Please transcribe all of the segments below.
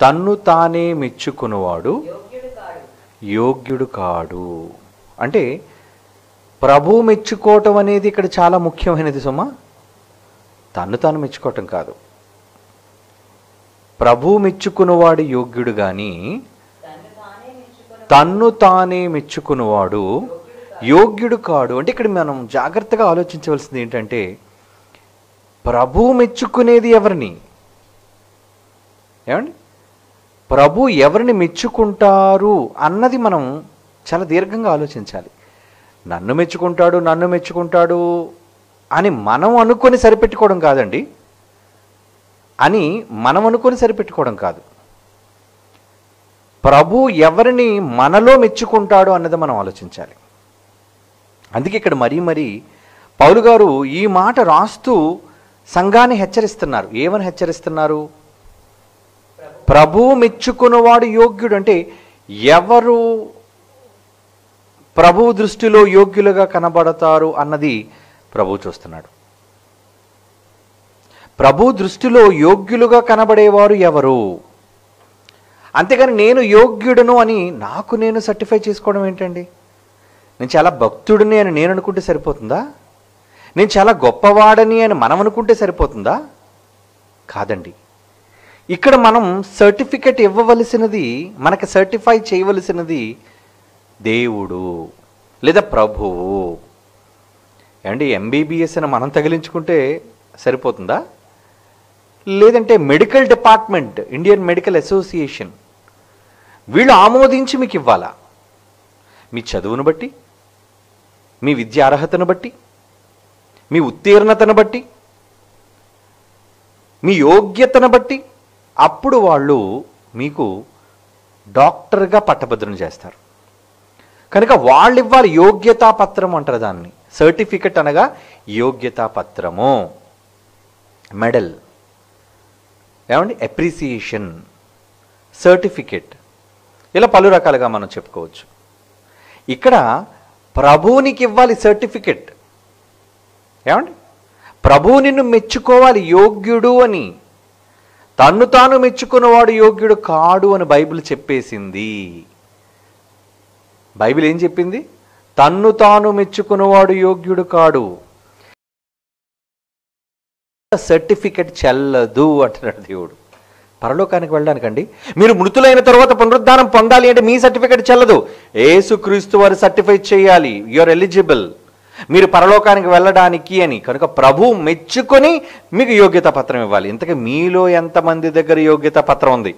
తన్ను తానే మెచ్చుకునేవాడు యోగ్యుడు కాడు యోగ్యుడు కాడు అంటే ప్రభు మెచ్చుకోవటం అనేది ఇక్కడ చాలా ముఖ్యమైనది సుమా తన్ను తాను మెచ్చుకోవటం కాదు ప్రభు మెచ్చుకున్నవాడు యోగ్యుడు కానీ తను తానే మెచ్చుకుని తన్ను తానే మెచ్చుకున్నవాడు యోగ్యుడు కాడు అంటే ఇక్కడ మనం జాగ్రత్తగా ఆలోచించవలసింది ఏంటంటే ప్రభు మెచ్చుకునేది ఎవరిని ఏమండి ప్రభు ఎవరిని మెచ్చుకుంటారు అన్నది మనం చాలా దీర్ఘంగా ఆలోచించాలి నన్ను మెచ్చుకుంటాడు నన్ను మెచ్చుకుంటాడు అని మనం అనుకొని సరిపెట్టుకోవడం కాదండి అని మనం అనుకొని సరిపెట్టుకోవడం కాదు ప్రభు ఎవరిని మనలో మెచ్చుకుంటాడు అన్నది మనం ఆలోచించాలి అందుకే ఇక్కడ మరీ మరీ పౌలు గారు ఈ మాట రాస్తూ సంఘాన్ని హెచ్చరిస్తున్నారు ఏమని హెచ్చరిస్తున్నారు ప్రభు మెచ్చుకున్నవాడు యోగ్యుడు అంటే ఎవరు ప్రభు దృష్టిలో యోగ్యులుగా కనబడతారు అన్నది ప్రభు చూస్తున్నాడు ప్రభు దృష్టిలో యోగ్యులుగా కనబడేవారు ఎవరు అంతేగాని నేను యోగ్యుడును అని నాకు నేను సర్టిఫై చేసుకోవడం ఏంటండి నేను చాలా భక్తుడిని అని నేను అనుకుంటే సరిపోతుందా నేను చాలా గొప్పవాడని అని మనం అనుకుంటే సరిపోతుందా కాదండి ఇక్కడ మనం సర్టిఫికెట్ ఇవ్వవలసినది మనకి సర్టిఫై చేయవలసినది దేవుడు లేదా ప్రభువు ఏమండి ఎంబీబీఎస్ అని మనం తగిలించుకుంటే సరిపోతుందా లేదంటే medical department Indian medical association వీళ్ళు ఆమోదించి మీకు ఇవ్వాలా మీ చదువును బట్టి మీ విద్యా అర్హతను బట్టి మీ ఉత్తీర్ణతను బట్టి మీ యోగ్యతను బట్టి అప్పుడు వాళ్ళు మీకు డాక్టర్గా పట్టభద్రం చేస్తారు కనుక వాళ్ళు ఇవ్వాలి యోగ్యతా పత్రం అంటారు దాన్ని సర్టిఫికెట్ అనగా యోగ్యతా పత్రము మెడల్ ఏమండి అప్రిసియేషన్ సర్టిఫికెట్ ఇలా పలు రకాలుగా మనం చెప్పుకోవచ్చు ఇక్కడ ప్రభువునికి ఇవ్వాలి సర్టిఫికెట్ ఏమండి ప్రభువు నిన్ను మెచ్చుకోవాలి యోగ్యుడు అని తన్ను తాను మెచ్చుకున్నవాడు యోగ్యుడు కాడు అని బైబిల్ చెప్పేసింది బైబిల్ ఏం చెప్పింది తన్ను తాను మెచ్చుకున్నవాడు యోగ్యుడు కాడు సర్టిఫికెట్ చెల్లదు అంటున్నాడు దేవుడు పరలోకానికి వెళ్ళడానికండి మీరు మృతులైన తర్వాత పునరుద్ధానం పొందాలి అంటే మీ సర్టిఫికెట్ చెల్లదు ఏసుక్రీస్తు వారు సర్టిఫై చేయాలి యువర్ ఎలిజిబుల్ మీరు పరలోకానికి వెళ్ళడానికి అని కనుక ప్రభు మెచ్చుకొని మీకు యోగ్యత పత్రం ఇవ్వాలి ఇంతకీ మీలో ఎంతమంది దగ్గర యోగ్యత పత్రం ఉంది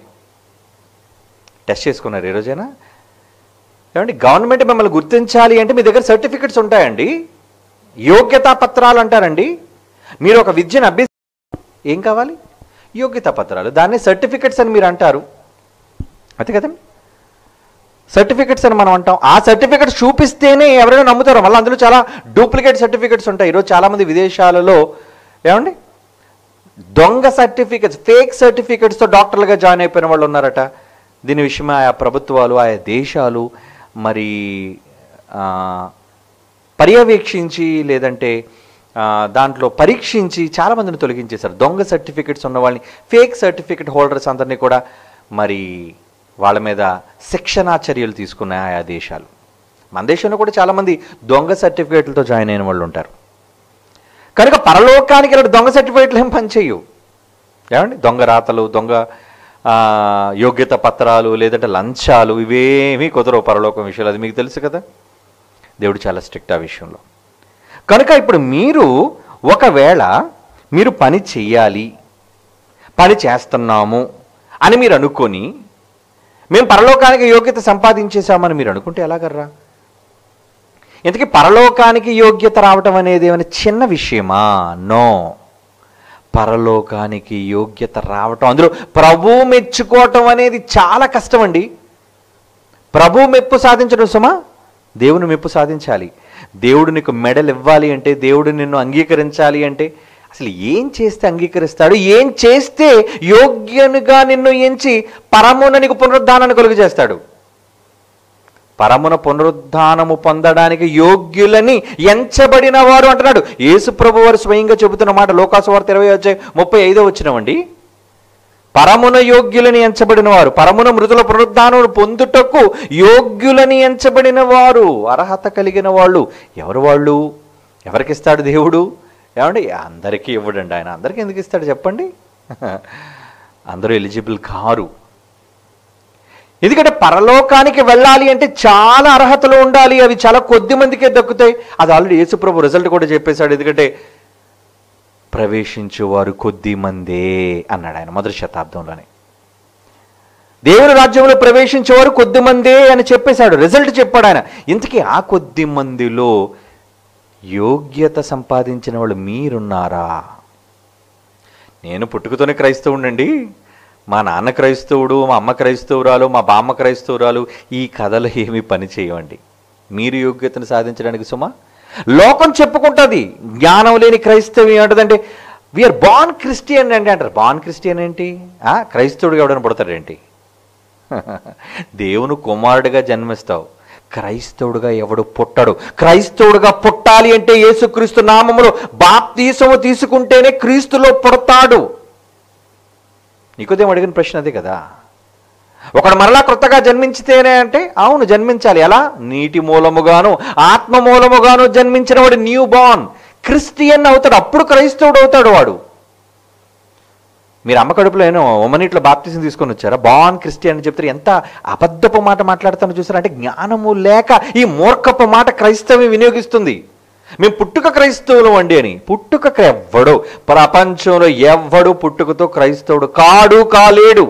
టెస్ట్ చేసుకున్నారు ఈ రోజైనా ఏమండి గవర్నమెంట్ మిమ్మల్ని గుర్తించాలి అంటే మీ దగ్గర సర్టిఫికెట్స్ ఉంటాయండి యోగ్యతా పత్రాలు అంటారండి మీరు ఒక విద్యను అభ్యసి ఏం కావాలి యోగ్యతా పత్రాలు దాన్ని సర్టిఫికెట్స్ అని మీరు అంటారు అంతే కదండి సర్టిఫికెట్స్ అని మనం అంటాం ఆ సర్టిఫికెట్స్ చూపిస్తేనే ఎవరైనా నమ్ముతారు మళ్ళీ అందులో చాలా డూప్లికేట్ సర్టిఫికెట్స్ ఉంటాయి ఈరోజు చాలామంది విదేశాలలో ఏమండి దొంగ సర్టిఫికెట్స్ ఫేక్ సర్టిఫికెట్స్తో డాక్టర్లుగా జాయిన్ అయిపోయిన వాళ్ళు ఉన్నారట దీని విషయమై ఆయా ప్రభుత్వాలు ఆయా దేశాలు మరి ఆ, పర్యవేక్షించి లేదంటే ఆ, దాంట్లో పరీక్షించి చాలామందిని తొలగించేశారు దొంగ సర్టిఫికెట్స్ ఉన్న వాళ్ళని ఫేక్ సర్టిఫికెట్ హోల్డర్స్ అందరినీ కూడా మరి వాళ్ళ మీద శిక్షణా చర్యలు తీసుకున్నాయి ఆయా దేశాలు మన దేశంలో కూడా చాలామంది దొంగ సర్టిఫికేట్లతో జాయిన్ అయిన వాళ్ళు ఉంటారు కనుక పరలోకానికి ఇలాంటి దొంగ సర్టిఫికేట్లు ఏం పనిచేయవు ఏమండి దొంగ రాతలు దొంగ ఆ, యోగ్యత పత్రాలు లేదంటే లంచాలు ఇవేమీ కుదరవు పరలోకం విషయాలు అది మీకు తెలుసు కదా దేవుడు చాలా స్ట్రిక్ట్ ఆ విషయంలో కనుక ఇప్పుడు మీరు ఒకవేళ మీరు పని చెయ్యాలి పని చేస్తున్నాము అని మీరు అనుకొని మేము పరలోకానికి యోగ్యత సంపాదించేశామని మీరు అనుకుంటే ఎలాగర్రా ఇంతకీ పరలోకానికి యోగ్యత రావటం అనేది ఏమైనా చిన్న విషయమా నో పరలోకానికి యోగ్యత రావటం అందులో ప్రభు మెచ్చుకోవటం అనేది చాలా కష్టం అండి ప్రభు మెప్పు సాధించడం సుమా దేవుని మెప్పు సాధించాలి దేవుడు నీకు మెడల్ ఇవ్వాలి అంటే దేవుడు నిన్ను అంగీకరించాలి అంటే అసలు ఏం చేస్తే అంగీకరిస్తాడు ఏం చేస్తే యోగ్యునిగా నిన్ను ఎంచి పరమున నీకు పునరుద్ధానాన్ని కలుగు చేస్తాడు పరమున పునరుద్ధానము పొందడానికి యోగ్యులని ఎంచబడిన వారు అంటున్నాడు యేసు ప్రభు వారు స్వయంగా చెబుతున్న మాట లోకాసు వార్త ఇరవై వచ్చే ముప్పై ఐదో వచ్చినవండి పరమున యోగ్యులని ఎంచబడిన వారు పరమున మృతుల పునరుద్ధానం పొందుటకు యోగ్యులని ఎంచబడిన వారు అర్హత కలిగిన వాళ్ళు ఎవరు వాళ్ళు ఎవరికి ఇస్తాడు దేవుడు ఏమండి అందరికీ ఇవ్వడండి ఆయన అందరికీ ఎందుకు ఇస్తాడు చెప్పండి అందరూ ఎలిజిబుల్ కారు ఎందుకంటే పరలోకానికి వెళ్ళాలి అంటే చాలా అర్హతలు ఉండాలి అవి చాలా కొద్ది మందికే దక్కుతాయి అది ఆల్రెడీ యేసుప్రభు రిజల్ట్ కూడా చెప్పేశాడు ఎందుకంటే ప్రవేశించేవారు కొద్ది మందే అన్నాడు ఆయన మొదటి శతాబ్దంలోనే దేవుని రాజ్యంలో ప్రవేశించేవారు కొద్ది మందే అని చెప్పేశాడు రిజల్ట్ చెప్పాడు ఆయన ఇంతకీ ఆ కొద్ది మందిలో యోగ్యత సంపాదించిన వాళ్ళు మీరున్నారా నేను పుట్టుకతోనే క్రైస్తవుడండి మా నాన్న క్రైస్తవుడు మా అమ్మ క్రైస్తవురాలు మా బామ్మ క్రైస్తవురాలు ఈ కథలు ఏమీ పని చేయవండి మీరు యోగ్యతను సాధించడానికి సుమా లోకం చెప్పుకుంటుంది జ్ఞానం లేని క్రైస్తవం ఏమంటదంటే వీఆర్ బాన్ క్రిస్టియన్ అండి అంటారు బాన్ క్రిస్టియన్ ఏంటి ఆ, క్రైస్తవుడిగా ఎవడైనా పుడతాడేంటి దేవుని కుమారుడిగా జన్మిస్తావు క్రైస్తవుడుగా ఎవడు పుట్టడు క్రైస్తవుడుగా పుట్టాలి అంటే యేసుక్రీస్తు నామములో బాప్తీసము తీసుకుంటేనే క్రీస్తులో పుడతాడు నీకోదేం అడిగిన ప్రశ్న అదే కదా ఒకడు మరలా కొత్తగా జన్మించితేనే అంటే అవును జన్మించాలి ఎలా నీటి మూలముగాను ఆత్మ మూలముగాను జన్మించిన వాడు న్యూ బార్న్ క్రిస్టియన్ అవుతాడు అప్పుడు క్రైస్తవుడు అవుతాడు వాడు మీరు అమ్మ కడుపులో ఏమో ఉమ్మనీటిలో బాప్తిజం తీసుకొని వచ్చారా బాన్ క్రిస్టియన్ అని చెప్తారు ఎంత అబద్ధపు మాట మాట్లాడతానో చూసారా అంటే జ్ఞానము లేక ఈ మూర్ఖపు మాట క్రైస్తవం వినియోగిస్తుంది మేము పుట్టుక క్రైస్తవులు అండి అని పుట్టుక క్రై- ఎవ్వడు ప్రపంచంలో ఎవ్వడు పుట్టుకతో క్రైస్తవుడు కాడు కాలేడు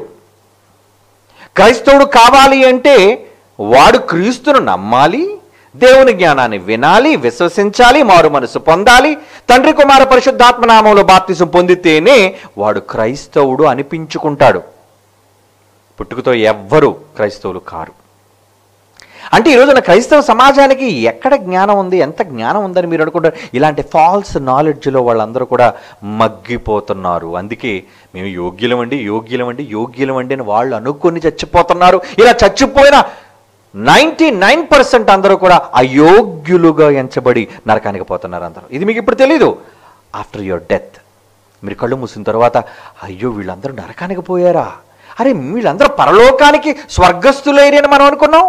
క్రైస్తవుడు కావాలి అంటే వాడు క్రీస్తును నమ్మాలి దేవుని జ్ఞానాన్ని వినాలి విశ్వసించాలి మారు మనసు పొందాలి తండ్రి కుమార పరిశుద్ధాత్మ నామంలో బాప్తిసం పొందితేనే వాడు క్రైస్తవుడు అనిపించుకుంటాడు పుట్టుకతో ఎవ్వరు క్రైస్తవులు కారు అంటే ఈ రోజున క్రైస్తవ సమాజానికి ఎక్కడ జ్ఞానం ఉంది ఎంత జ్ఞానం ఉందని మీరు అనుకుంటారు ఇలాంటి ఫాల్స్ నాలెడ్జ్లో వాళ్ళందరూ కూడా మగ్గిపోతున్నారు అందుకే మేము యోగ్యులమండి యోగ్యులమండి యోగ్యులమండి అని వాళ్ళు అనుకొని చచ్చిపోతున్నారు ఇలా చచ్చిపోయిన నైంటీ నైన్ పర్సెంట్ అందరూ కూడా అయోగ్యులుగా ఎంచబడి నరకానికి పోతున్నారు అందరూ ఇది మీకు ఇప్పుడు తెలీదు ఆఫ్టర్ యువర్ డెత్ మీరు కళ్ళు మూసిన తర్వాత అయ్యో వీళ్ళందరూ నరకానికి పోయారా అరే వీళ్ళందరూ పరలోకానికి స్వర్గస్థులేరి అని మనం అనుకున్నాం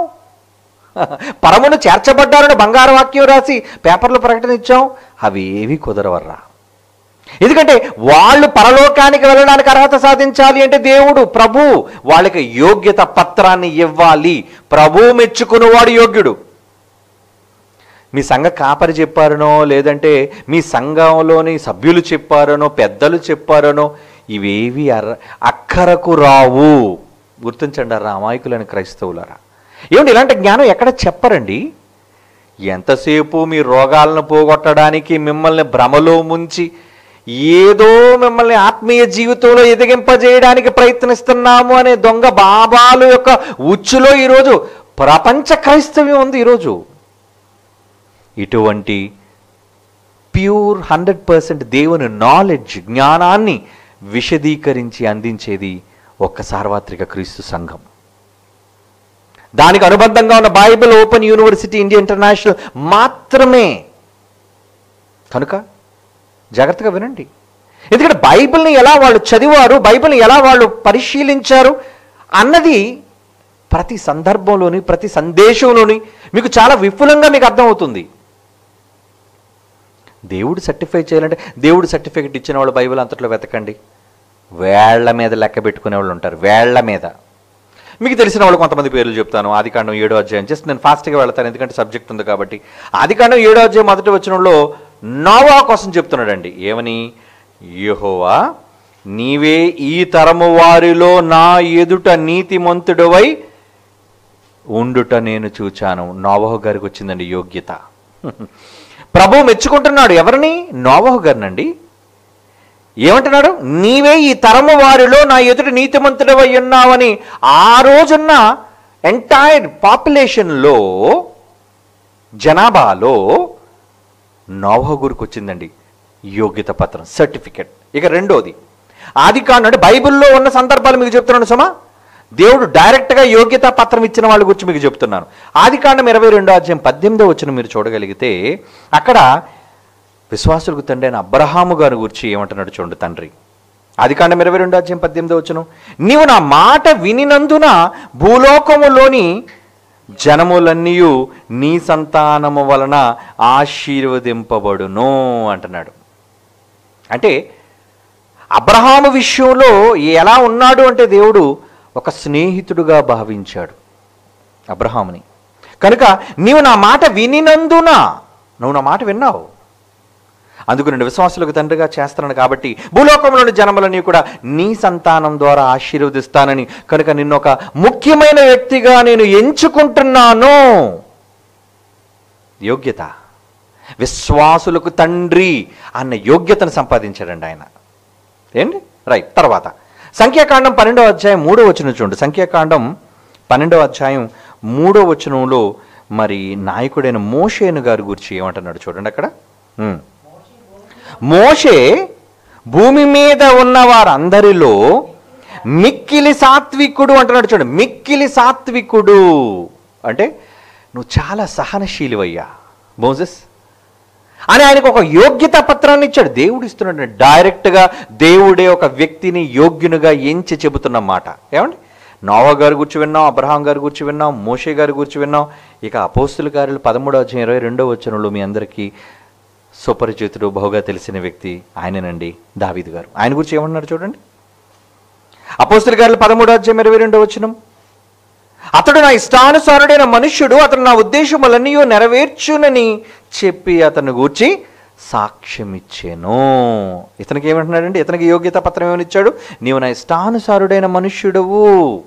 పరమును చేర్చబడ్డారని బంగారు వాక్యం రాసి పేపర్లో ప్రకటన ఇచ్చాం అవి ఏవి కుదరవర్రా ఎందుకంటే వాళ్ళు పరలోకానికి వెళ్ళడానికి అర్హత సాధించాలి అంటే దేవుడు ప్రభు వాళ్ళకి యోగ్యత పత్రాన్ని ఇవ్వాలి ప్రభు మెచ్చుకునేవాడు యోగ్యుడు మీ సంఘ కాపరి చెప్పారనో లేదంటే మీ సంఘంలోని సభ్యులు చెప్పారనో పెద్దలు చెప్పారనో ఇవేవి అర్ర అక్కరకు రావు గుర్తించండి అర్రా అమాయకులని క్రైస్తవులారా ఏమండి ఇలాంటి జ్ఞానం ఎక్కడ చెప్పరండి ఎంతసేపు మీ రోగాలను పోగొట్టడానికి మిమ్మల్ని భ్రమలో ముంచి ఏదో మిమ్మల్ని ఆత్మీయ జీవితంలో ఎదిగింపజేయడానికి ప్రయత్నిస్తున్నాము అనే దొంగ బాబాలు యొక్క ఉచ్చులో ఈరోజు ప్రపంచ క్రైస్తవ్యం ఉంది ఈరోజు ఇటువంటి ప్యూర్ హండ్రెడ్ పర్సెంట్ దేవుని నాలెడ్జ్ జ్ఞానాన్ని విశదీకరించి అందించేది ఒక్క సార్వత్రిక క్రీస్తు సంఘం దానికి అనుబంధంగా ఉన్న Bible open university India international మాత్రమే కనుక జాగ్రత్తగా వినండి ఎందుకంటే బైబిల్ని ఎలా వాళ్ళు చదివారు బైబిల్ని ఎలా వాళ్ళు పరిశీలించారు అన్నది ప్రతి సందర్భంలోని ప్రతి సందేశంలోని మీకు చాలా విపులంగా మీకు అర్థమవుతుంది దేవుడు సర్టిఫై చేయాలంటే దేవుడు సర్టిఫికెట్ ఇచ్చిన వాళ్ళు బైబిల్ అంతట్లో వెతకండి వేళ్ల మీద లెక్క పెట్టుకునే వాళ్ళు ఉంటారు వేళ్ల మీద మీకు తెలిసిన వాళ్ళు కొంతమంది పేర్లు చెప్తాను ఆదికాండం ఏడో అధ్యాయం జస్ట్ నేను ఫాస్ట్గా వెళ్తాను ఎందుకంటే సబ్జెక్ట్ ఉంది కాబట్టి ఆదికాండం ఏడో అధ్యాయం మొదటి వచనంలో నోవా కోసం చెప్తున్నాడండి ఏమని యెహోవా నీవే ఈ తరము వారిలో నా ఎదుట నీతిమంతుడవై ఉండుట నేను చూచాను నోవహు గారికి వచ్చిందండి యోగ్యత ప్రభు మెచ్చుకుంటున్నాడు ఎవరిని నోవహు గారినండి ఏమంటున్నాడు నీవే ఈ తరము వారిలో నా ఎదుటి నీతిమంతుడవై ఉన్నావని ఆ రోజున్న ఎంటైర్ పాపులేషన్లో జనాభాలో నోవహు గురికి వచ్చిందండి యోగ్యత పత్రం సర్టిఫికెట్ ఇక రెండోది ఆది కాండం అంటే బైబిల్లో ఉన్న సందర్భాలు మీకు చెప్తున్నాను సుమా దేవుడు డైరెక్ట్గా యోగ్యతా పత్రం ఇచ్చిన వాళ్ళ గురించి మీకు చెప్తున్నాను ఆది కాండం ఇరవై రెండో అధ్యాయం పద్దెనిమిదో వచ్చిన మీరు చూడగలిగితే అక్కడ విశ్వాసులకు తండ్రి అయిన అబ్రహాము గారి గురించి ఏమంటున్నాడు చూడండి తండ్రి అది కాండం ఇరవై రెండు అధ్యాయం పద్దెనిమిది వచ్చును నీవు నా మాట వినినందున భూలోకములోని జనములన్నీ నీ సంతానము వలన ఆశీర్వదింపబడును అంటున్నాడు అంటే అబ్రహాము విషయంలో ఎలా ఉన్నాడు అంటే దేవుడు ఒక స్నేహితుడుగా భావించాడు అబ్రహాముని కనుక నీవు నా మాట వినినందున నువ్వు నా మాట విన్నావు అందుకు నేను విశ్వాసులకు తండ్రిగా చేస్తున్నాను కాబట్టి భూలోకంలోని జనములని కూడా నీ సంతానం ద్వారా ఆశీర్వదిస్తానని కనుక నిన్ను ఒక ముఖ్యమైన వ్యక్తిగా నేను ఎంచుకుంటున్నాను యోగ్యత విశ్వాసులకు తండ్రి అన్న యోగ్యతను సంపాదించాడండి ఆయన ఏంటి రైట్ తర్వాత సంఖ్యాకాండం పన్నెండవ అధ్యాయం మూడో వచనం చూడండి సంఖ్యాకాండం పన్నెండవ అధ్యాయం మూడో వచనంలో మరి నాయకుడైన మోషేను గారి గురించి ఏమంటున్నాడు చూడండి అక్కడ ఉమ్. మోషే భూమి మీద ఉన్న వారందరిలో మిక్కిలి సాత్వికుడు అంటున్నాడు చూడండి మిక్కిలి సాత్వికుడు అంటే నువ్వు చాలా సహనశీలివయ్యా మోజెస్ అని ఆయనకు ఒక యోగ్యత పత్రాన్ని ఇచ్చాడు దేవుడు ఇస్తున్నాడు డైరెక్ట్గా దేవుడే ఒక వ్యక్తిని యోగ్యునిగా ఎంచి చెబుతున్న మాట ఏమండి నోవా గారి గురించి విన్నాం అబ్రహాం గారి గురించి విన్నాం మోషే గారి గురించి విన్నాం ఇక అపోస్తుల కార్యులు పదమూడవ అధ్యాయం ఇరవై రెండవ వచనంలో మీ అందరికీ సుపరిచితుడు బహుగా తెలిసిన వ్యక్తి ఆయననండి దావీదు గారు ఆయన గురించి ఏమన్నారు చూడండి అపోస్తుల గారులు పదమూడో అధ్యాయం ఇరవై రెండో వచనం అతడు నా ఇష్టానుసారుడైన మనుష్యుడు అతడు నా ఉద్దేశములన్నీ నెరవేర్చునని చెప్పి అతను గూర్చి సాక్ష్యం ఇచ్చాను ఇతనికి ఏమంటున్నాడండి ఇతనికి యోగ్యత పత్రం ఏమని ఇచ్చాడు నీవు నా ఇష్టానుసారుడైన మనుష్యుడవు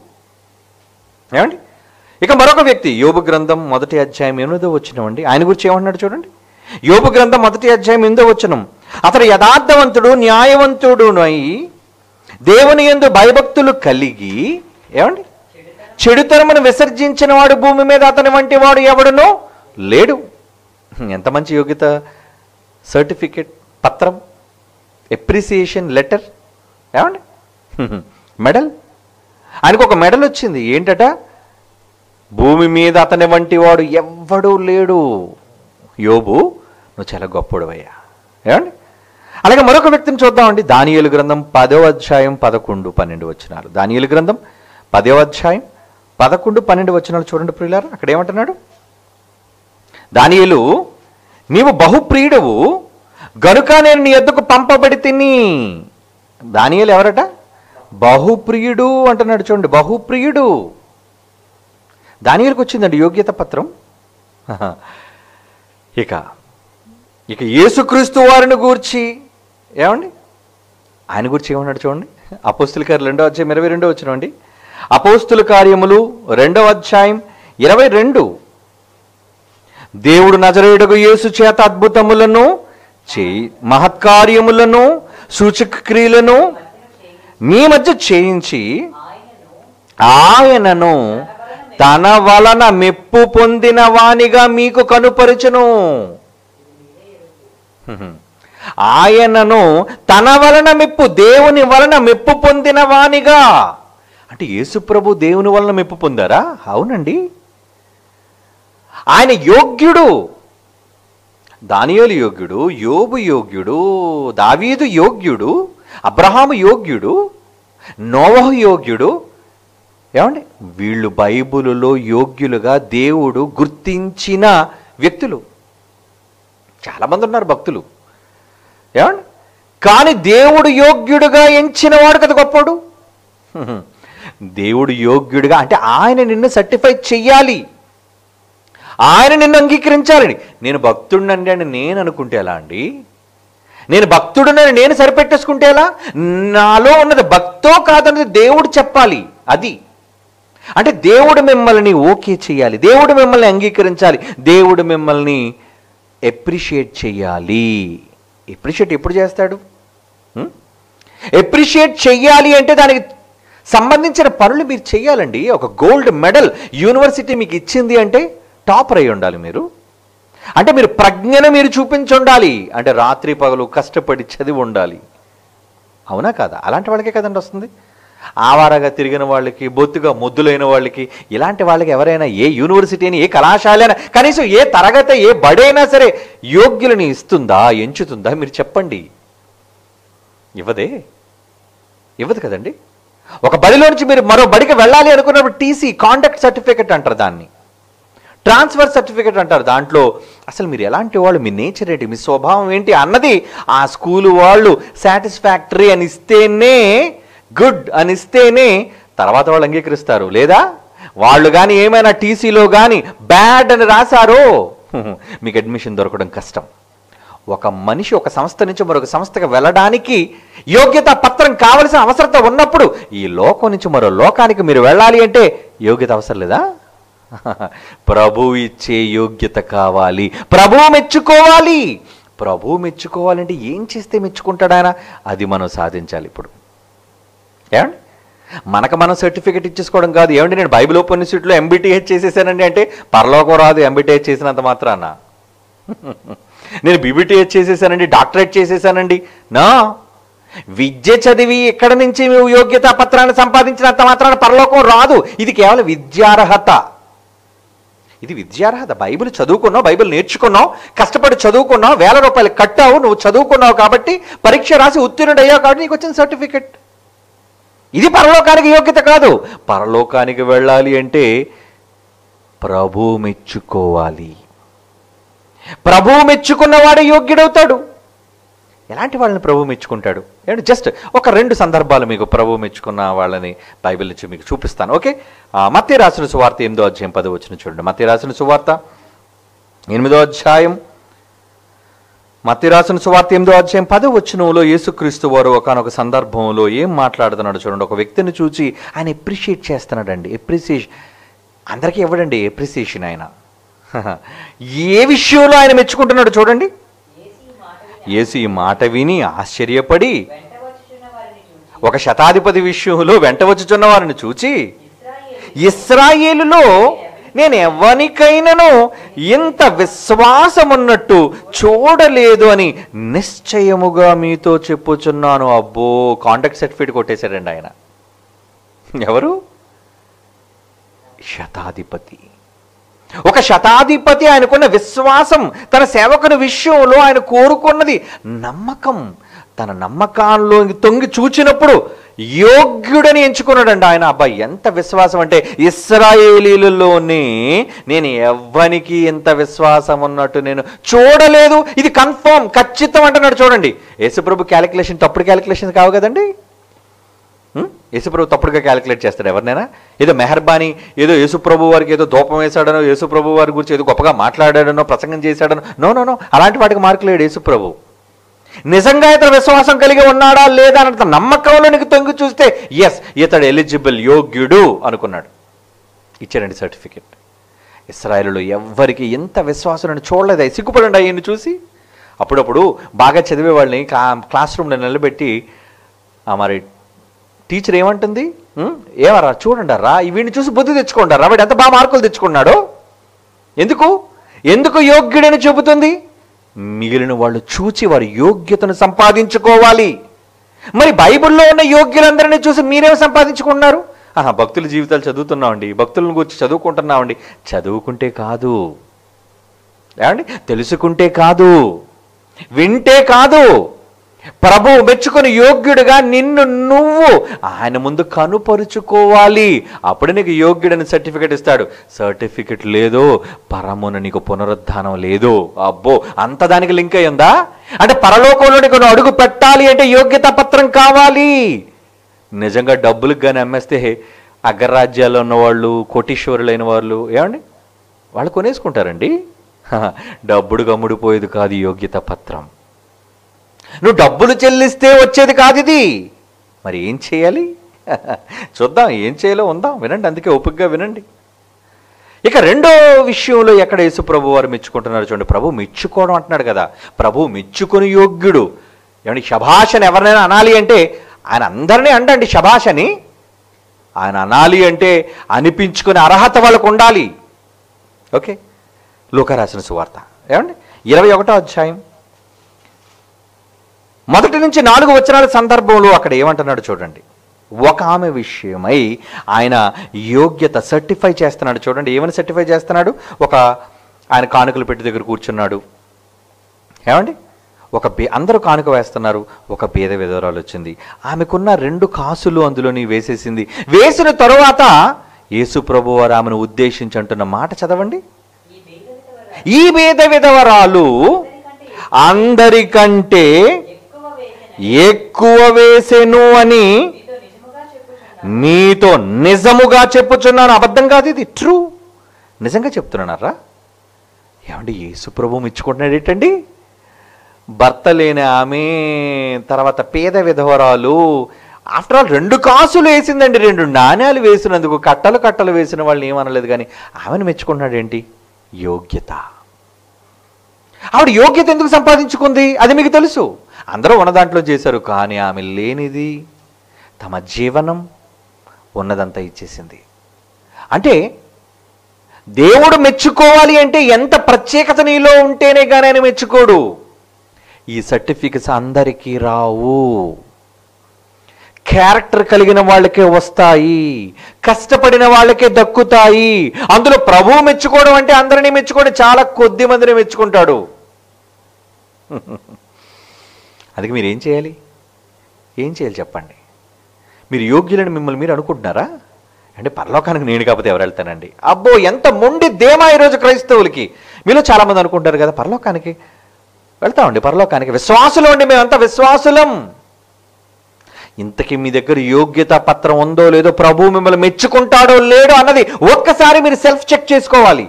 ఏమండి ఇక మరొక వ్యక్తి యోబు గ్రంథం మొదటి అధ్యాయం ఎనిమిదో వచ్చినవండి ఆయన గురించి ఏమంటున్నాడు చూడండి యోబు గ్రంథం మొదటి అధ్యాయం ఎనిమిదో వచ్చినం అతడు యథార్థవంతుడు న్యాయవంతుడునై దేవుని యందు భయభక్తులు కలిగి ఏమండి చెడుతరమును విసర్జించిన వాడు భూమి మీద అతని వంటి వాడు ఎవడునో లేడు ఎంత మంచి యోగ్యత సర్టిఫికెట్ పత్రం ఎప్రిసియేషన్ లెటర్ ఏమండి మెడల్ ఆయనకు ఒక మెడల్ వచ్చింది ఏంటట భూమి మీద అతని వంటి వాడు ఎవ్వడూ లేడు యోబు నువ్వు చాలా గొప్పడువయ్యా ఏమండి అలాగే మరొక వ్యక్తిని చూద్దామండి దానియేలు గ్రంథం పదో అధ్యాయం పదకొండు పన్నెండు వచ్చినారు దానియేలు గ్రంథం పదో అధ్యాయం పదకొండు పన్నెండు వచ్చినాలు చూడండి ప్రియులారా అక్కడ ఏమంటున్నాడు దానియేలు నీవు బహుప్రియుడవు గనుక నేను నీ ఎద్దుకు పంపబడి తిని దానియేలు ఎవరట బహుప్రియుడు అంటున్నాడు చూడండి బహుప్రియుడు దానియేలుకు వచ్చిందండి యోగ్యత పత్రం ఇక ఇక యేసుక్రీస్తు వారిని గూర్చి ఏమండి ఆయన గురించి ఏమన్నాడు చూడండి అపోస్తుల కార్యం రెండో అధ్యాయం ఇరవై రెండో వచ్చినండి అపోస్తుల కార్యములు రెండవ అధ్యాయం ఇరవై రెండు దేవుడు నజరేయుడకు యేసు చేత అద్భుతములను చేయి మహత్కార్యములను సూచక క్రియలను మీ మధ్య చేయించి ఆయనను తన వలన మెప్పు పొందిన వానిగా మీకు కనుపరచును హ్మ్. ఆయనను తన వలన మెప్పు దేవుని వలన మెప్పు పొందిన వానిగా అంటే యేసుప్రభు దేవుని వలన మెప్పు పొందారా అవునండి ఆయన యోగ్యుడు దానియేలు యోగ్యుడు యోబు యోగ్యుడు దావీదు యోగ్యుడు అబ్రహాము యోగ్యుడు నోవహు యోగ్యుడు ఏమండి వీళ్ళు బైబిలులో యోగ్యులుగా దేవుడు గుర్తించిన వ్యక్తులు చాలామంది ఉన్నారు భక్తులు ఏమండి కానీ దేవుడు యోగ్యుడుగా ఎంచిన వాడు కదా గొప్పడు హ్మ్. దేవుడు యోగ్యుడిగా అంటే ఆయన నిన్ను సర్టిఫై చెయ్యాలి ఆయన నిన్ను అంగీకరించాలని నేను భక్తుడినండి అని నేను అనుకుంటే ఎలా అండి నేను భక్తుడినని నేను సరిపెట్టేసుకుంటే ఎలా నాలో ఉన్నది భక్తో కాదన్నది దేవుడు చెప్పాలి అది అంటే దేవుడు మిమ్మల్ని ఓకే చేయాలి దేవుడు మిమ్మల్ని అంగీకరించాలి దేవుడు మిమ్మల్ని ఎప్రిషియేట్ చేయాలి ఎప్రిషియేట్ ఎప్పుడు చేస్తాడు ఎప్రిషియేట్ చెయ్యాలి అంటే దానికి సంబంధించిన పనులు మీరు చేయాలండి ఒక గోల్డ్ మెడల్ యూనివర్సిటీ మీకు ఇచ్చింది అంటే టాపర్ అయి ఉండాలి మీరు అంటే మీరు ప్రజ్ఞను మీరు చూపించి ఉండాలి అంటే రాత్రి పగలు కష్టపడి చదివి ఉండాలి అవునా కాదా అలాంటి వాళ్ళకే కదండి వస్తుంది ఆవారగా తిరిగిన వాళ్ళకి బొత్తుగా ముద్దులైన వాళ్ళకి ఇలాంటి వాళ్ళకి ఎవరైనా ఏ యూనివర్సిటీ అయినా ఏ కళాశాల అయినా కనీసం ఏ తరగతి ఏ బడైనా సరే యోగ్యులని ఇస్తుందా ఎంచుతుందా మీరు చెప్పండి ఇవ్వదే ఇవ్వదు కదండి ఒక బడిలో నుంచి మీరు మరో బడికి వెళ్ళాలి అనుకున్నప్పుడు టీసీ కాంటాక్ట్ సర్టిఫికెట్ అంటారు దాన్ని ట్రాన్స్ఫర్ సర్టిఫికెట్ అంటారు దాంట్లో అసలు మీరు ఎలాంటి వాళ్ళు మీ నేచర్ ఏంటి మీ స్వభావం ఏంటి అన్నది ఆ స్కూలు వాళ్ళు సాటిస్ఫాక్టరీ అని ఇస్తేనే గుడ్ అని ఇస్తేనే తర్వాత వాళ్ళు అంగీకరిస్తారు లేదా వాళ్ళు కానీ ఏమైనా టీసీలో కానీ బ్యాడ్ అని రాశారో మీకు అడ్మిషన్ దొరకడం కష్టం ఒక మనిషి ఒక సంస్థ నుంచి మరొక సంస్థకు వెళ్ళడానికి యోగ్యత పత్రం కావలసిన అవసరత ఉన్నప్పుడు ఈ లోకం నుంచి మరో లోకానికి మీరు వెళ్ళాలి అంటే యోగ్యత అవసరం లేదా ప్రభు ఇచ్చే యోగ్యత కావాలి ప్రభు మెచ్చుకోవాలి ప్రభు మెచ్చుకోవాలంటే ఏం చేస్తే మెచ్చుకుంటాడు ఆయన అది మనం సాధించాలి ఇప్పుడు ఏమండి మనకు మనం సర్టిఫికెట్ ఇచ్చేసుకోవడం కాదు ఏమండి నేను బైబిల్ ఓపెన్ ఇన్స్టిట్యూట్లో ఎంబీటీహెచ్ చేసేసానండి అంటే పరలోకం రాదు ఎంబీటీహెచ్ చేసినంత మాత్రాన నేను బీబీటీహెచ్ చేసేసానండి డాక్టరేట్ చేసేసానండి నా విద్య చదివి ఎక్కడి నుంచి నువ్వు యోగ్యతా పత్రాన్ని సంపాదించినంత మాత్రాన పరలోకం రాదు ఇది కేవలం విద్యార్హత ఇది విద్యార్హత బైబిల్ చదువుకున్నావు బైబిల్ నేర్చుకున్నావు కష్టపడి చదువుకున్నావు వేల రూపాయలు కట్టావు నువ్వు చదువుకున్నావు కాబట్టి పరీక్ష రాసి ఉత్తీర్ణుడయ్యావు కాబట్టి నీకు వచ్చిన సర్టిఫికెట్ ఇది పరలోకానికి యోగ్యత కాదు పరలోకానికి వెళ్ళాలి అంటే ప్రభు మెచ్చుకోవాలి ప్రభు మెచ్చుకున్నవాడే యోగ్యుడవుతాడు ఎలాంటి వాళ్ళని ప్రభు మెచ్చుకుంటాడు ఏమంటే జస్ట్ ఒక రెండు సందర్భాలు మీకు ప్రభు మెచ్చుకున్న వాళ్ళని బైబిల్ నుంచి మీకు చూపిస్తాను ఓకే మత్య రాసిన సువార్త ఎనిమిదో అధ్యాయం పదో వచ్చిన చూడండి మత్య రాసిన సువార్త ఎనిమిదో అధ్యాయం మత్తి రాసిన సువార్త ఎనిమిదో అధ్యాయం పదో వచ్చినంలో యేసుక్రీస్తు వారు ఒకనొక సందర్భంలో ఏం మాట్లాడుతున్నాడు చూడండి ఒక వ్యక్తిని చూసి ఆయన ఎప్రిషియేట్ చేస్తున్నాడండి ఎప్రిసియేషన్ అందరికీ ఇవ్వడండి ఎప్రిసియేషన్ ఆయన ఏ విషయంలో ఆయన మెచ్చుకుంటున్నాడు చూడండి యేసు ఈ మాట విని యేసు ఈ మాట విని ఆశ్చర్యపడి వెంట వచ్చుచున్న వారిని చూచి ఒక శతాధిపతి విషయంలో వెంట వచ్చుచున్న వారిని చూచి ఇశ్రాయేలు ఇస్రాయేలులో నేను ఎవరికైనాను ఇంత విశ్వాసమున్నట్టు చూడలేదు అని నిశ్చయముగా మీతో చెప్పుచున్నాను అబ్బో కాంటాక్ట్ సర్టిఫికేట్ కొట్టేశాడండి ఆయన ఎవరు శతాధిపతి ఒక శతాధిపతి ఆయనకున్న విశ్వాసం తన సేవకుని విషయంలో ఆయన కోరుకున్నది నమ్మకం తన నమ్మకాల్లో తొంగి చూచినప్పుడు యోగ్యుడని ఎంచుకున్నాడండి ఆయన అబ్బాయి ఎంత విశ్వాసం అంటే ఇస్రాయేలీలలోనే నేను ఎవ్వనికి ఎంత విశ్వాసం ఉన్నట్టు నేను చూడలేదు ఇది కన్ఫర్మ్ ఖచ్చితం అంటున్నాడు చూడండి యేసుప్రభు క్యాలిక్యులేషన్ తప్పుడు క్యాలిక్యులేషన్ కావు కదండి ఉం? యేసుప్రభు తప్పుడుగా క్యాలిక్యులేట్ చేస్తాడు ఎవరినైనా ఏదో మెహర్బానీ ఏదో యేసుప్రభు వారికి ఏదో దూపం వేశాడనో యేసుప్రభు వారి గురించి ఏదో గొప్పగా మాట్లాడాడనో ప్రసంగం చేశాడనో నో నో నో అలాంటి వాటికి మార్కులేడు యేసుప్రభు నిజంగా ఇతను విశ్వాసం కలిగి ఉన్నాడా లేదా అన్నంత నమ్మకంలో నీకు తొంగి చూస్తే ఎస్ ఇతడు ఎలిజిబుల్ యోగ్యుడు అనుకున్నాడు ఇచ్చారండి సర్టిఫికెట్ ఇస్రాయలులో ఎవ్వరికి ఎంత విశ్వాసం అని చూడలేదు సిగ్గుపడండి అయ్యని చూసి అప్పుడప్పుడు బాగా చదివే వాళ్ళని క్లా క్లాస్ రూమ్లో నిలబెట్టి ఆ మరి టీచర్ ఏమంటుంది "ఉం? ఏమరా చూడండి రా వీడిని చూసి బుద్ధి తెచ్చుకోండి రా వాడు ఎంత బాగా మార్కులు తెచ్చుకున్నాడో ఎందుకు ఎందుకు యోగ్యుడని చెబుతుంది మిగిలిన వాళ్ళు చూచి వారి యోగ్యతను సంపాదించుకోవాలి మరి బైబిల్లో ఉన్న యోగ్యులందరినీ చూసి మీరేం సంపాదించుకున్నారు ఆహా భక్తుల జీవితాలు చదువుతున్నామండి భక్తులను గురించి చదువుకుంటున్నామండి చదువుకుంటే కాదు ఏమండి తెలుసుకుంటే కాదు వింటే కాదు ప్రభు మెచ్చుకొని యోగ్యుడిగా నిన్ను నువ్వు ఆయన ముందు కనుపరుచుకోవాలి అప్పుడు నీకు యోగ్యుడని సర్టిఫికెట్ ఇస్తాడు సర్టిఫికెట్ లేదో పరమున నీకు పునరుద్ధానం లేదు అబ్బో అంత దానికి లింక్ అయి ఉందా అంటే పరలోకంలో నీకు నువ్వు అడుగు పెట్టాలి అంటే యోగ్యత పత్రం కావాలి నిజంగా డబ్బులకు కానీ అమ్మేస్తే అగ్రరాజ్యాల్లో ఉన్నవాళ్ళు కోటీశ్వరులైన వాళ్ళు ఏమండి వాళ్ళు కొనేసుకుంటారండి హ, డబ్బుడు గమ్ముడిపోయేది కాదు ఈ యోగ్యత పత్రం నువ్వు డబ్బులు చెల్లిస్తే వచ్చేది కాదు ఇది మరి ఏం చేయాలి చూద్దాం ఏం చేయాలో ఉందాం వినండి అందుకే ఓపికగా వినండి ఇక రెండో విషయంలో ఎక్కడ యేసు ప్రభు వారు మెచ్చుకుంటున్నారు చూడండి ప్రభు మెచ్చుకోవడం అంటున్నాడు కదా ప్రభు మెచ్చుకొని యోగ్యుడు ఏమండి శభాషని ఎవరినైనా అనాలి అంటే ఆయన అందరినీ అండండి శభాషని ఆయన అనాలి అంటే అనిపించుకునే అర్హత వాళ్ళకు ఉండాలి ఓకే లోకరాసిన సువార్త ఏమండి ఇరవై ఒకటో అధ్యాయం మొదటి నుంచి నాలుగు వచనాల సందర్భంలో అక్కడ ఏమంటున్నాడు చూడండి ఒక ఆమె విషయమై ఆయన యోగ్యత సర్టిఫై చేస్తున్నాడు చూడండి ఏమని సర్టిఫై చేస్తున్నాడు ఒక ఆయన కానుకలు పెట్టి దగ్గర కూర్చున్నాడు ఏమండి ఒక బే అందరూ కానుక వేస్తున్నారు ఒక బీద విధవరాలు వచ్చింది ఆమెకున్న రెండు కాసులు అందులోని వేసేసింది వేసిన తరువాత యేసు ప్రభు వారు ఆమెను ఉద్దేశించి అంటున్న మాట చదవండి ఈ బేదవిత వల్ల ఈ బీద విధవరాలు అందరికంటే అందరికంటే ఎక్కువ వేసిన ఎక్కువ వేసెను అని మీతో నిజముగా చెప్పుచున్నాను మీతో నిజముగా చెప్పుచున్నాను అబద్ధం కాదు ఇది ట్రూ నిజంగా చెప్తున్నారా ఏమండి యేసు ప్రభు మెచ్చుకుంటున్నాడు ఏంటండి భర్త లేని ఆమె తర్వాత పేద విధవరాలు ఆఫ్టర్ ఆల్ రెండు కాసులు వేసిందండి రెండు నాణ్యాలు వేసినందుకు కట్టలు కట్టలు వేసిన వాళ్ళని ఏమనలేదు కానీ ఆమెను మెచ్చుకుంటున్నాడు ఏంటి యోగ్యత ఆవిడ యోగ్యత ఎందుకు సంపాదించుకుంది అది మీకు తెలుసు అందరూ ఉన్న దాంట్లో చేశారు కానీ ఆమె లేనిది తమ జీవనం ఉన్నదంతా ఇచ్చేసింది అంటే దేవుడు మెచ్చుకోవాలి అంటే ఎంత ప్రత్యేకత నీలో ఉంటేనే కానీ ఆయన మెచ్చుకోడు ఈ సర్టిఫికెట్స్ అందరికీ రావు క్యారెక్టర్ కలిగిన వాళ్ళకే వస్తాయి కష్టపడిన వాళ్ళకే దక్కుతాయి అందులో ప్రభువు మెచ్చుకోవడం అంటే అందరినీ మెచ్చుకోవడం చాలా కొద్ది మందిని మెచ్చుకుంటాడు అందుకే మీరు ఏం చేయాలి ఏం చేయాలి చెప్పండి మీరు యోగ్యులని మిమ్మల్ని మీరు అనుకుంటున్నారా అంటే పరలోకానికి నేను కాకపోతే ఎవరు వెళ్తానండి అబ్బో ఎంత మొండి దేమా ఈరోజు క్రైస్తవులకి మీలో చాలామంది అనుకుంటారు కదా పరలోకానికి వెళ్తామండి పరలోకానికి విశ్వాసులు అండి మేమంతా విశ్వాసులం ఇంతకీ మీ దగ్గర యోగ్యత పత్రం ఉందో లేదో ప్రభు మిమ్మల్ని మెచ్చుకుంటాడో లేడో అన్నది ఒక్కసారి మీరు సెల్ఫ్ చెక్ చేసుకోవాలి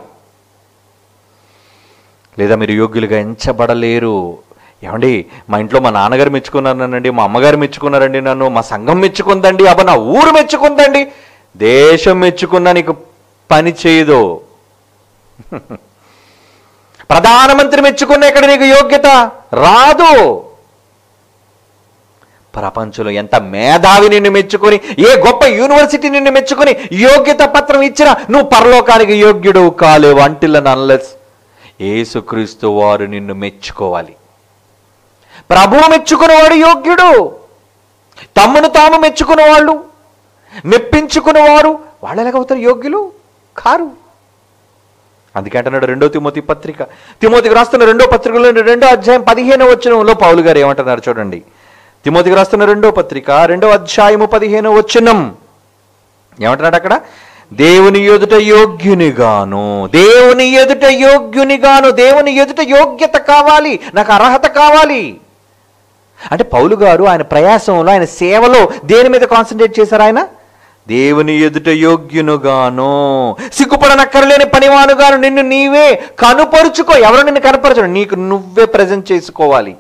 లేదా మీరు యోగ్యులుగా ఎంచబడలేరు ఏమండి మా ఇంట్లో మా నాన్నగారు మెచ్చుకున్నారండి మా అమ్మగారు మెచ్చుకున్నారండి నన్ను మా సంఘం మెచ్చుకుందండి అబ్బా నా ఊరు మెచ్చుకుందండి దేశం మెచ్చుకున్నా నీకు పని చేయదు ప్రధానమంత్రి మెచ్చుకున్న ఇక్కడ నీకు యోగ్యత రాదు ప్రపంచంలో ఎంత మేధావి నిన్ను మెచ్చుకొని ఏ గొప్ప యూనివర్సిటీ నిన్ను మెచ్చుకొని యోగ్యత పత్రం ఇచ్చినా నువ్వు పరలోకానికి యోగ్యుడు కాలేవు అంటిల్ అన్లెస్ యేసుక్రీస్తు వారు నిన్ను మెచ్చుకోవాలి ప్రభువు మెచ్చుకునేవాడు యోగ్యుడు తమ్మును తాము మెచ్చుకునేవాళ్ళు మెప్పించుకునేవారు వాళ్ళు ఎలాగవుతారు యోగ్యులు కారు అందుకే అంటున్నాడు రెండో తిమోతి పత్రిక తిమోతికి రాస్తున్న రెండో పత్రికలో రెండో అధ్యాయం పదిహేను వచనంలో పౌలు గారు ఏమంటున్నారు చూడండి తిమోతికి రాస్తున్న రెండో పత్రిక రెండో అధ్యాయము పదిహేను వచనం ఏమంటున్నాడు అక్కడ దేవుని ఎదుట యోగ్యునిగాను దేవుని ఎదుట యోగ్యునిగాను దేవుని ఎదుట యోగ్యత కావాలి నాకు అర్హత కావాలి అంటే పౌలు గారు ఆయన ప్రయాసంలో ఆయన సేవలో దేని మీద కాన్సన్ట్రేట్ చేశారు ఆయన దేవుని ఎదుట యోగ్యునుగాను సిగ్గుపడనక్కర్లేని పనివానుగాను నిన్ను నీవే కనుపరుచుకో ఎవరు నిన్ను కనపరచడు నీకు నువ్వే ప్రజెంట్ చేసుకోవాలి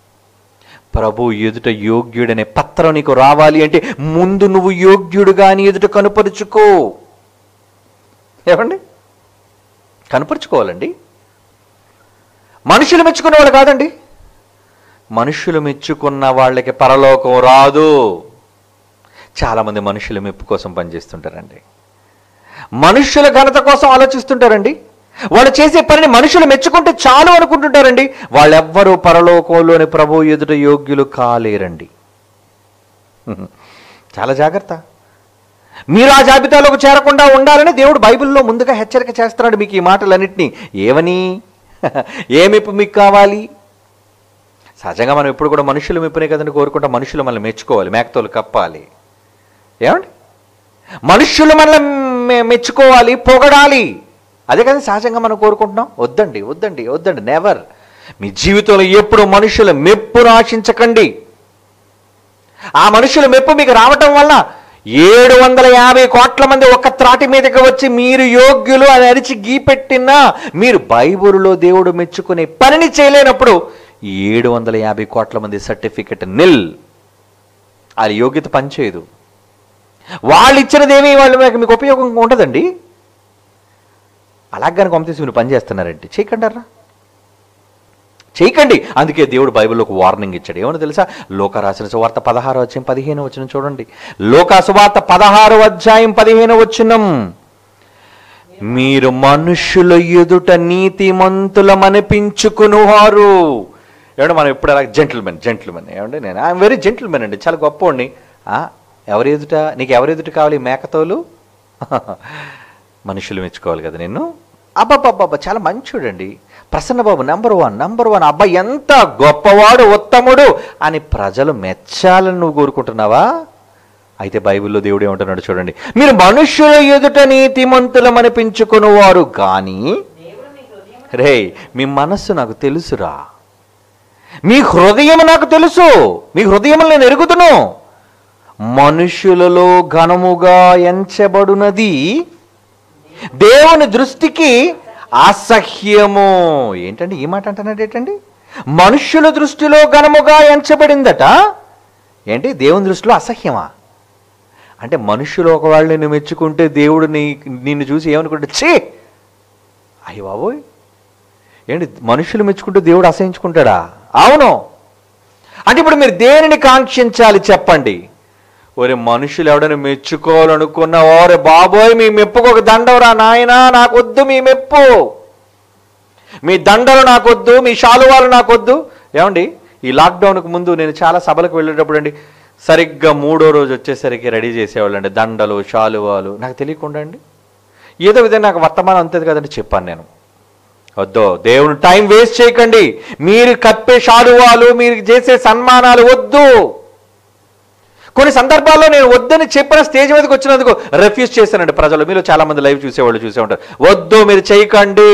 ప్రభు ఎదుట యోగ్యుడనే పత్రం నీకు రావాలి అంటే ముందు నువ్వు యోగ్యుడుగా నీ ఎదుట కనుపరుచుకో ఏమండి కనుపరుచుకోవాలండి మనుషులు మెచ్చుకునే వాళ్ళు కాదండి మనుషులు మెచ్చుకున్న వాళ్ళకి పరలోకం రాదు చాలామంది మనుషుల మెప్పు కోసం పనిచేస్తుంటారండి మనుషుల ఘనత కోసం ఆలోచిస్తుంటారండి వాళ్ళు చేసే పనిని మనుషులు మెచ్చుకుంటే చాలు అనుకుంటుంటారండి వాళ్ళెవ్వరూ పరలోకంలోని ప్రభు ఎదుట యోగ్యులు కాలేరండి హ్మ్. చాలా జాగ్రత్త మీరు ఆ జాబితాలోకి చేరకుండా ఉండాలని దేవుడు బైబిల్లో ముందుగా హెచ్చరిక చేస్తున్నాడు మీకు ఈ మాటలన్నింటినీ ఏమని ఏ మెప్పు మీకు కావాలి సహజంగా మనం ఎప్పుడు కూడా మనుషులు మెప్పునే కదండి కోరుకుంటాం మనుషులు మనల్ని మెచ్చుకోవాలి మేకతోలు కప్పాలి ఏమండి మనుష్యులు మనల్ని మె- మెచ్చుకోవాలి పొగడాలి అదే కదా సహజంగా మనం కోరుకుంటున్నాం వద్దండి వద్దండి వద్దండి నెవర్ మీ జీవితంలో ఎప్పుడు మనుషుల మెప్పును ఆశించకండి ఆ మనుషుల మెప్పు మీకు రావటం వల్ల ఏడు వందల యాభై కోట్ల మంది ఒక్క త్రాటి మీదకి వచ్చి మీరు యోగ్యులు అని అరిచి గీపెట్టినా మీరు బైబుల్లో దేవుడు మెచ్చుకునే పనిని చేయలేనప్పుడు ఈ ఏడు వందల యాభై కోట్ల మంది సర్టిఫికెట్ నిల్ ఆ యోగ్యత పనిచేయదు వాళ్ళు ఇచ్చినదేమీ వాళ్ళు మీకు మీకు ఉపయోగం ఉండదండి అలాగని పంపిస్తే మీరు పని చేస్తున్నారంటే చేయకండారా చేయకండి అందుకే దేవుడు బైబిల్లో ఒక వార్నింగ్ ఇచ్చాడు ఏమని తెలుసా లోక రాసిన సువార్త పదహారు అధ్యాయం పదిహేను వచ్చిన చూడండి లోక సువార్త పదహారు అధ్యాయం పదిహేను వచ్చినం మీరు మనుషుల ఎదుట నీతిమంతులమనిపించుకునివారు ఏమంటే మనం ఎప్పుడు అలా జెంటిల్మెన్ జెంటిల్మెన్ ఏమంటే నేను ఐఎమ్ వెరీ జెంటిల్మెన్ అండి చాలా గొప్పవాడిని ఆ, ఎవరి ఎదుట నీకు ఎవరి ఎదుట కావాలి మేకతోలు మనుషులు మెచ్చుకోవాలి కదా నిన్ను అబ్బాబ్బాబ్బా చాలా మంచోడండి Prasannababu number one number one అబ్బా ఎంత గొప్పవాడు ఉత్తముడు అని ప్రజలు మెచ్చాలని నువ్వు కోరుకుంటున్నావా అయితే బైబిల్లో దేవుడు ఏమంటున్నాడు చూడండి మీరు మనుష్యుల ఎదుట నీతిమంతులం అనిపించుకుని వారు కానీ దేవుడు మీ హృదయం రే మీ మనస్సు నాకు తెలుసురా మీ హృదయం నాకు తెలుసు మీ హృదయం నేను ఎరుగుతును మనుషులలో ఘనముగా ఎంచబడునది దేవుని దృష్టికి అసహ్యము ఏంటండి ఈ మాట అంటున్నాడు ఏంటండి మనుష్యుల దృష్టిలో ఘనముగా ఎంచబడిందట ఏంటి దేవుని దృష్టిలో అసహ్యమా అంటే మనుషులు ఒకవేళ నిన్ను మెచ్చుకుంటే దేవుడు నీ నిన్ను చూసి ఏమనుకుంటే ఛీ అయ్య బాబోయ్ ఏంటి మనుషులు మెచ్చుకుంటే దేవుడు అసహించుకుంటాడా అవును అంటే ఇప్పుడు మీరు దేనిని కాంక్షించాలి చెప్పండి ఒరే మనుషులు ఎవడని మెచ్చుకోవాలనుకున్న ఓరే బాబోయ్ మీ మెప్పుకు ఒక దండవరా నాయనా నాకొద్దు మీ మెప్పు మీ దండలు నాకొద్దు మీ శాలువాలు నాకొద్దు ఏమండి ఈ లాక్డౌన్కి ముందు నేను చాలా సభలకు వెళ్ళేటప్పుడు అండి సరిగ్గా మూడో రోజు వచ్చేసరికి రెడీ చేసేవాళ్ళండి దండలు శాలువాలు నాకు తెలియకుండా అండి ఏదో విధంగా నాకు వర్తమానం అంతేది కదండి చెప్పాను నేను వద్దు దేవుని టైం వేస్ట్ చేయకండి మీరు కప్పే శాలువాలు మీరు చేసే సన్మానాలు వద్దు కొన్ని సందర్భాల్లో నేను వద్దని చెప్పిన స్టేజ్ మీదకి వచ్చినందుకు రెఫ్యూజ్ చేశానండి ప్రజలు మీరు చాలా మంది లైవ్ చూసేవాళ్ళు చూసే ఉంటారు వద్దు మీరు చేయకండి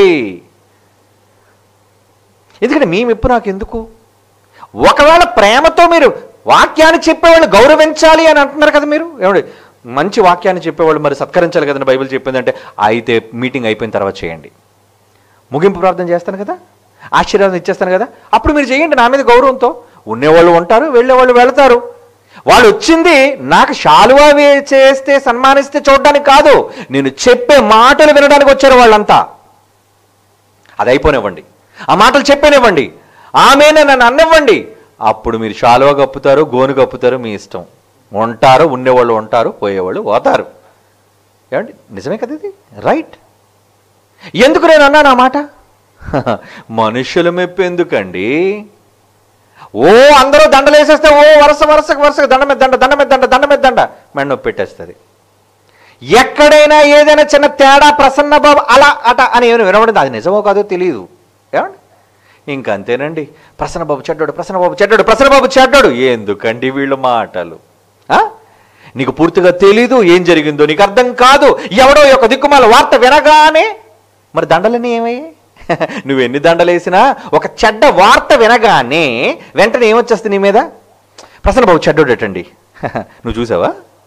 ఎందుకంటే మీ మెప్పు నాకు ఎందుకు ఒకవేళ ప్రేమతో మీరు వాక్యాన్ని చెప్పేవాళ్ళు గౌరవించాలి అని అంటున్నారు కదా మీరు ఏమండి మంచి వాక్యాన్ని చెప్పేవాళ్ళు మరి సత్కరించాలి కదండి బైబిల్ చెప్పిందంటే అయితే మీటింగ్ అయిపోయిన తర్వాత చేయండి ముగింపు ప్రార్థన చేస్తాను కదా ఆశీర్వాదం ఇచ్చేస్తాను కదా అప్పుడు మీరు చేయండి నా మీద గౌరవంతో ఉండేవాళ్ళు ఉంటారు వెళ్ళేవాళ్ళు వెళతారు వాళ్ళు వచ్చింది నాకు శాలువా వే- చేస్తే సన్మానిస్తే చూడడానికి కాదు నేను చెప్పే మాటలు వినడానికి వచ్చారు వాళ్ళంతా అది అయిపోనివ్వండి ఆ మాటలు చెప్పేనివ్వండి ఆమెనే నన్ను అన్నివ్వండి అప్పుడు మీరు శాలువా కప్పుతారు గోను కప్పుతారు మీ ఇష్టం ఉంటారు ఉండేవాళ్ళు ఉంటారు పోయేవాళ్ళు పోతారు ఏమండి నిజమే కదా ఇది రైట్ ఎందుకు నేను అన్నాను ఆ మాట మనుషుల మెప్పు ఎందుకండి ఓ అందరూ దండలు వేసేస్తే ఓ వరుస వరుసకు వరుసకు దండ మీద దండ దండ మీద దండ దండ మీద దండ మెడ నొప్పి పెట్టేస్తుంది ఎక్కడైనా ఏదైనా చిన్న తేడా ప్రసన్న బాబు అలా అట అని ఏమైనా వినబడింది అది నిజమో కాదో తెలియదు ఏమండి ఇంకంతేనండి ప్రసన్న బాబు చెడ్డాడు ప్రసన్న బాబు చెడ్డాడు ప్రసన్న బాబు చెడ్డాడు ఎందుకండి వీళ్ళ మాటలు ఆ? నీకు పూర్తిగా తెలీదు ఏం జరిగిందో నీకు అర్థం కాదు ఎవడో యొక్క దిక్కుమాల వార్త వినగానే మరి దండలని ఏమయ్యాయి నువ్వు ఎన్ని దండలు వేసినా ఒక చెడ్డ వార్త వినగానే వెంటనే ఏమొచ్చేస్తుంది నీ మీద ప్రసన్న బాబు చెడ్డోడటండి నువ్వు చూసావా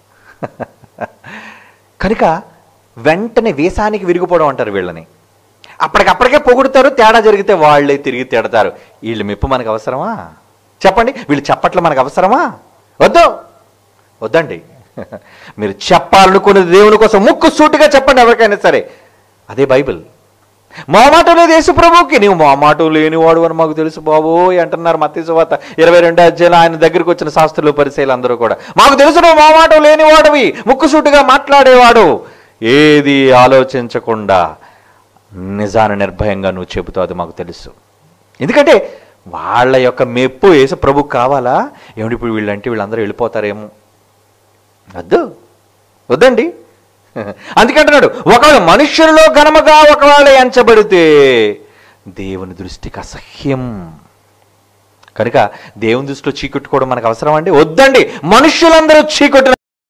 కనుక వెంటనే వేసానికి విరిగిపోవడం అంటారు వీళ్ళని అప్పటికప్పటికే పొగుడుతారు తేడా జరిగితే వాళ్ళే తిరిగి తిడతారు వీళ్ళు మెప్పు మనకు అవసరమా చెప్పండి వీళ్ళు చెప్పట్లు మనకు అవసరమా వద్దు వద్దండి మీరు చెప్పాలనుకున్నది దేవుని కోసం ముక్కు సూటిగా చెప్పండి ఎవరికైనా సరే అదే బైబిల్ మొహమాటం లేదు యేసు ప్రభువుకి నీవు మొహమాటం లేనివాడు అని మాకు తెలుసు బాబోయ్ అంటున్నారు మత్స్యవాత ఇరవై రెండో అధ్యాయులు ఆయన దగ్గరికి వచ్చిన శాస్త్రులు పరిశీలు అందరూ కూడా మాకు తెలుసు నువ్వు మొహమాటం లేనివాడివి ముక్కుసూటిగా మాట్లాడేవాడు ఏది ఆలోచించకుండా నిజాన్ని నిర్భయంగా నువ్వు చెబుతావు అది మాకు తెలుసు ఎందుకంటే వాళ్ళ యొక్క మెప్పు యేసు ప్రభు కావాలా ఏమిటి ఇప్పుడు వీళ్ళంటే వీళ్ళందరూ వెళ్ళిపోతారేమో వద్దు వద్దండి అందుకే అంటున్నాడు ఒకవేళ మనుష్యులలో ఘనముగా ఒకవేళ ఎంచబడితే దేవుని దృష్టికి అసహ్యం కనుక దేవుని దృష్టిలో చీకొట్టుకోవడం మనకు అవసరం అండి వద్దండి మనుష్యులందరూ చీకొట్టిన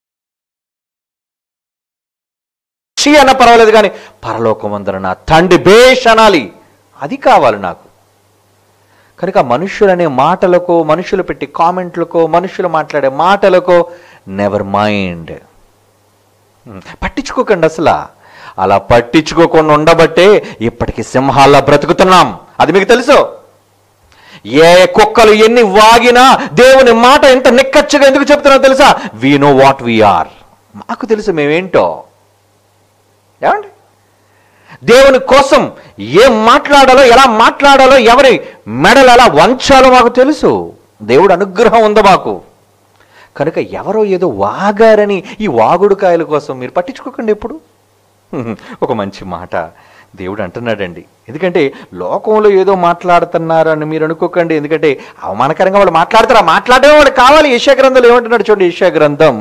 చీ అన్న పర్వాలేదు కానీ పరలోకమందర నా తండ్రి బేష్ అనాలి అది కావాలి నాకు కనుక మనుష్యులనే మాటలకో మనుషులు పెట్టి కామెంట్లకో మనుషులు మాట్లాడే మాటలకో నెవర్ మైండ్ పట్టించుకోకండి అసలు అలా పట్టించుకోకుండా ఉండబట్టే ఇప్పటికి సింహాల్లా బ్రతుకుతున్నాం అది మీకు తెలుసు ఏ కుక్కలు ఎన్ని వాగినా దేవుని మాట ఎంత నిక్కచ్చిగా ఎందుకు చెప్తున్నా తెలుసా వీ నో వాట్ వీఆర్ మాకు తెలుసు మేమేంటో ఏమండి దేవుని కోసం ఏం మాట్లాడాలో ఎలా మాట్లాడాలో ఎవరి మెడలు ఎలా వంచాలో మాకు తెలుసు దేవుడు అనుగ్రహం ఉంది మాకు కనుక ఎవరో ఏదో వాగారని ఈ వాగుడుకాయల కోసం మీరు పట్టించుకోకండి ఎప్పుడు ఒక మంచి మాట దేవుడు అంటున్నాడండి ఎందుకంటే లోకంలో ఏదో మాట్లాడుతున్నారు అని మీరు అనుకోకండి ఎందుకంటే అవమానకరంగా వాళ్ళు మాట్లాడతారు ఆ మాట్లాడే వాడు కావాలి ఈశా గ్రంథంలో ఏమంటున్నాడు చూడండి ఈశా గ్రంథం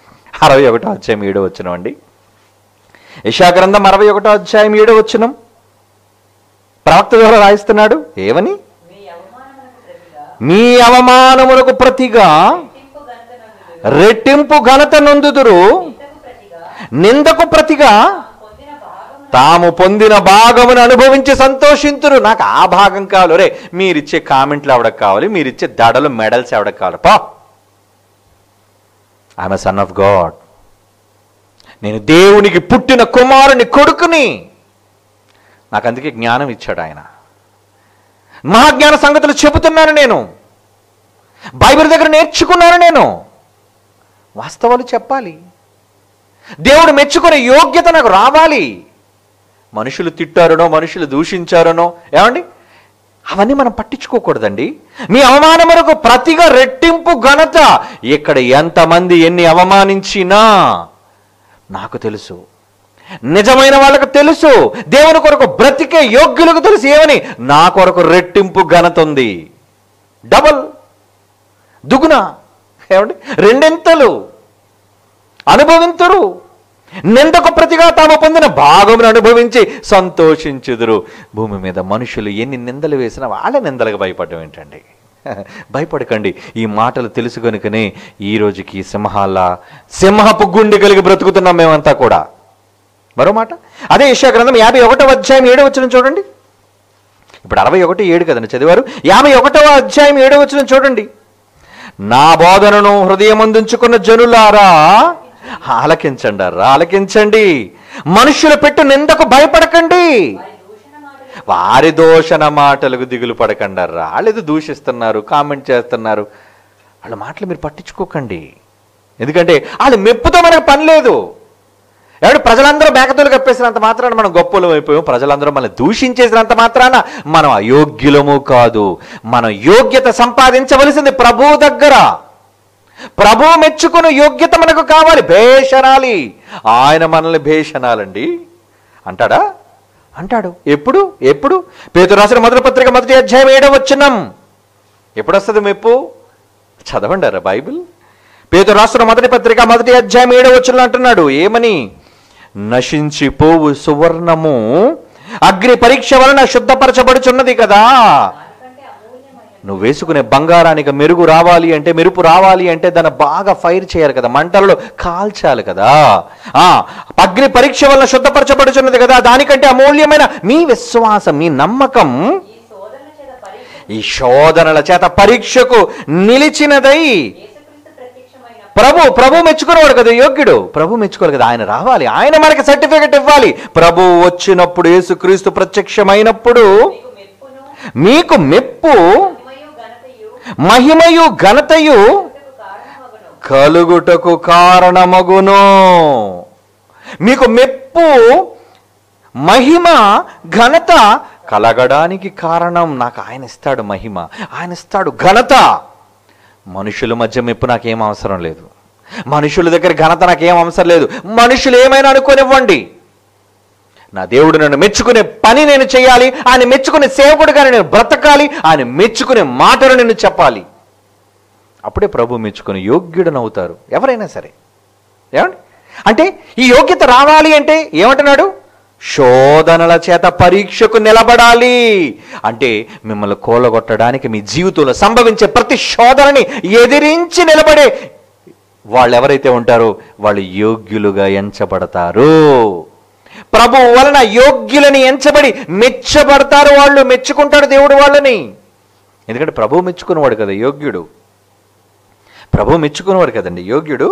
అరవై ఒకటో అధ్యాయం ఏడో వచ్చినాం అండి యశా గ్రంథం అరవై ఒకటో అధ్యాయం ఏడో వచ్చినం ప్రవక్త ద్వారా రాయిస్తున్నాడు ఏమని మీ అవమానమునకు ప్రతిగా మీ అవమానములకు ప్రతిగా రెట్టింపు ఘనత నందుదురు. రెట్టింపు ఘనత నొందుదురు నిందకు ప్రతిగా నిందకు ప్రతిగా పొందిన భాగమున తాము పొందిన భాగమును అనుభవించి సంతోషింతురు నాకు ఆ భాగం కావాలి రే మీరిచ్చే కామెంట్లు ఎవడకు కావాలి మీరిచ్చే దడలు మెడల్స్ ఎవడకు కావాలి పా ఐఎమ్ సన్ ఆఫ్ గాడ్ నేను దేవునికి పుట్టిన కుమారుని కొడుకుని నాకు అందుకే జ్ఞానం ఇచ్చాడు ఆయన మహాజ్ఞాన సంగతులు చెబుతున్నాను నేను బైబిల్ దగ్గర నేర్చుకున్నాను నేను వాస్తవాలు చెప్పాలి దేవుడు మెచ్చుకునే యోగ్యత నాకు రావాలి మనుషులు తిట్టారనో మనుషులు దూషించారనో ఏమండి అవన్నీ మనం పట్టించుకోకూడదండి మీ అవమానములకు ప్రతిగా రెట్టింపు ఘనత ఇక్కడ ఎంతమంది ఎన్ని అవమానించినా నాకు తెలుసు నిజమైన వాళ్ళకు తెలుసు దేవుని కొరకు బ్రతికే యోగ్యులకు తెలుసు ఏమని నా కొరకు రెట్టింపు ఘనత ఉంది డబల్ దుగున ఏమండి రెండెంతలు అనుభవింతురు నిందకు ప్రతిగా తాము పొందిన భాగమును అనుభవించి సంతోషించుదురు భూమి మీద మనుషులు ఎన్ని నిందలు వేసినా వాళ్ళ నిందలకు భయపడడం ఏంటండి భయపడకండి ఈ మాటలు తెలుసు కనుకనే ఈ రోజుకి సింహాల సింహపు గుండె కలిగి బ్రతుకుతున్నాం మేమంతా కూడా మరో మాట అదే యెషయా గ్రంథం యాభై ఒకటో అధ్యాయం ఏడో వచ్చిన చూడండి ఇప్పుడు అరవై ఒకటి ఏడు కదండి చదివారు యాభై ఒకటవ అధ్యాయం ఏడో వచ్చిన చూడండి నా బోధనను హృదయమందుంచుకున్న జనులారా ఆలకించండి అర్రా, ఆలకించండి మనుషులు పెట్టు నిందకు భయపడకండి వారి దూషణ వారి దోషణ మాటలు మాటలకు దిగులు పడకండి అర్రా వాళ్ళు దూషిస్తున్నారు కామెంట్ చేస్తున్నారు వాళ్ళ మాటలు మీరు పట్టించుకోకండి ఎందుకంటే వాళ్ళు మెప్పుతో మనకు పని లేదు ఎవడు ప్రజలందరూ మేకతోలు కప్పేసినంత మాత్రాన మనం గొప్పలం అయిపోయాం ప్రజలందరూ మనల్ని దూషించేసినంత మాత్రాన మనం అయోగ్యులము కాదు మనం యోగ్యత సంపాదించవలసింది ప్రభు దగ్గర ప్రభు మెచ్చుకున్న యోగ్యత మనకు కావాలి భేషణాలి ఆయన మనల్ని భేషణాలండి అంటాడా అంటాడు ఎప్పుడు ఎప్పుడు పేతురు రాసిన మొదటి పత్రిక మొదటి అధ్యాయం ఏడవ వచ్చినం ఎప్పుడు వస్తుంది మెప్పు చదవండారా బైబిల్ పేతురు రాసిన మొదటి పత్రిక మొదటి అధ్యాయం ఏడవ వచ్చిన అంటున్నాడు ఏమని నశించిపోవు సువర్ణము అగ్ని పరీక్ష వలన శుద్ధపరచబడుచున్నది కదా దానికంటే అమూల్యమైన నువ్వు వేసుకునే బంగారానికి మెరుగు రావాలి అంటే మెరుపు రావాలి అంటే దాన్ని బాగా ఫైర్ చేయాలి కదా మంటలలో కాల్చాలి కదా ఆ అగ్ని పరీక్ష వల్ల శుద్ధపరచబడుచున్నది కదా దానికంటే అమూల్యమైన మీ విశ్వాసం మీ నమ్మకం ఈ శోధన చేత పరీక్ష ఈ శోధనల చేత పరీక్షకు నిలిచినదై యేసుక్రీస్తు ప్రత్యక్షమైన ప్రభు ప్రభు మెచ్చుకునేవాడు కదా యోగ్యుడు ప్రభు మెచ్చుకోవాలి కదా ఆయన రావాలి ఆయన మనకి సర్టిఫికెట్ ఇవ్వాలి ప్రభు వచ్చినప్పుడు యేసుక్రీస్తు ప్రత్యక్షమైనప్పుడు మీకు మెప్పును మీకు మెప్పు మహిమయు ఘనతయు మహిమయు ఘనతయు పుట్టుకు కారణమగును కలుగుటకు కారణమగును మీకు మెప్పు మహిమ ఘనత కలగడానికి కారణం నాకు ఆయన ఇస్తాడు మహిమ ఆయన ఇస్తాడు ఘనత మనుషుల మధ్య మెప్పు నాకేం అవసరం లేదు మనుషుల దగ్గర ఘనత నాకేం అవసరం లేదు మనుషులు ఏమైనా అనుకోనివ్వండి నా దేవుడు నన్ను మెచ్చుకునే పని నేను చేయాలి ఆయన మెచ్చుకునే సేవకుడుగా నేను బ్రతకాలి ఆయన మెచ్చుకునే మాటలు నేను చెప్పాలి అప్పుడే ప్రభు మెచ్చుకుని యోగ్యుడనవుతారు ఎవరైనా సరే ఏమండి అంటే ఈ యోగ్యత రావాలి అంటే ఏమంటున్నాడు శోధనల చేత పరీక్షకు నిలబడాలి అంటే మిమ్మల్ని కూలగొట్టడానికి మీ జీవితంలో సంభవించే ప్రతి శోధనని ఎదిరించి నిలబడే వాళ్ళు ఎవరైతే ఉంటారో వాళ్ళు యోగ్యులుగా ఎంచబడతారు ప్రభు వలన యోగ్యులని ఎంచబడి మెచ్చబడతారు వాళ్ళు మెచ్చుకుంటాడు దేవుడు వాళ్ళని ఎందుకంటే ప్రభు మెచ్చుకునేవాడు కదా యోగ్యుడు ప్రభు మెచ్చుకునేవాడు కదండి యోగ్యుడు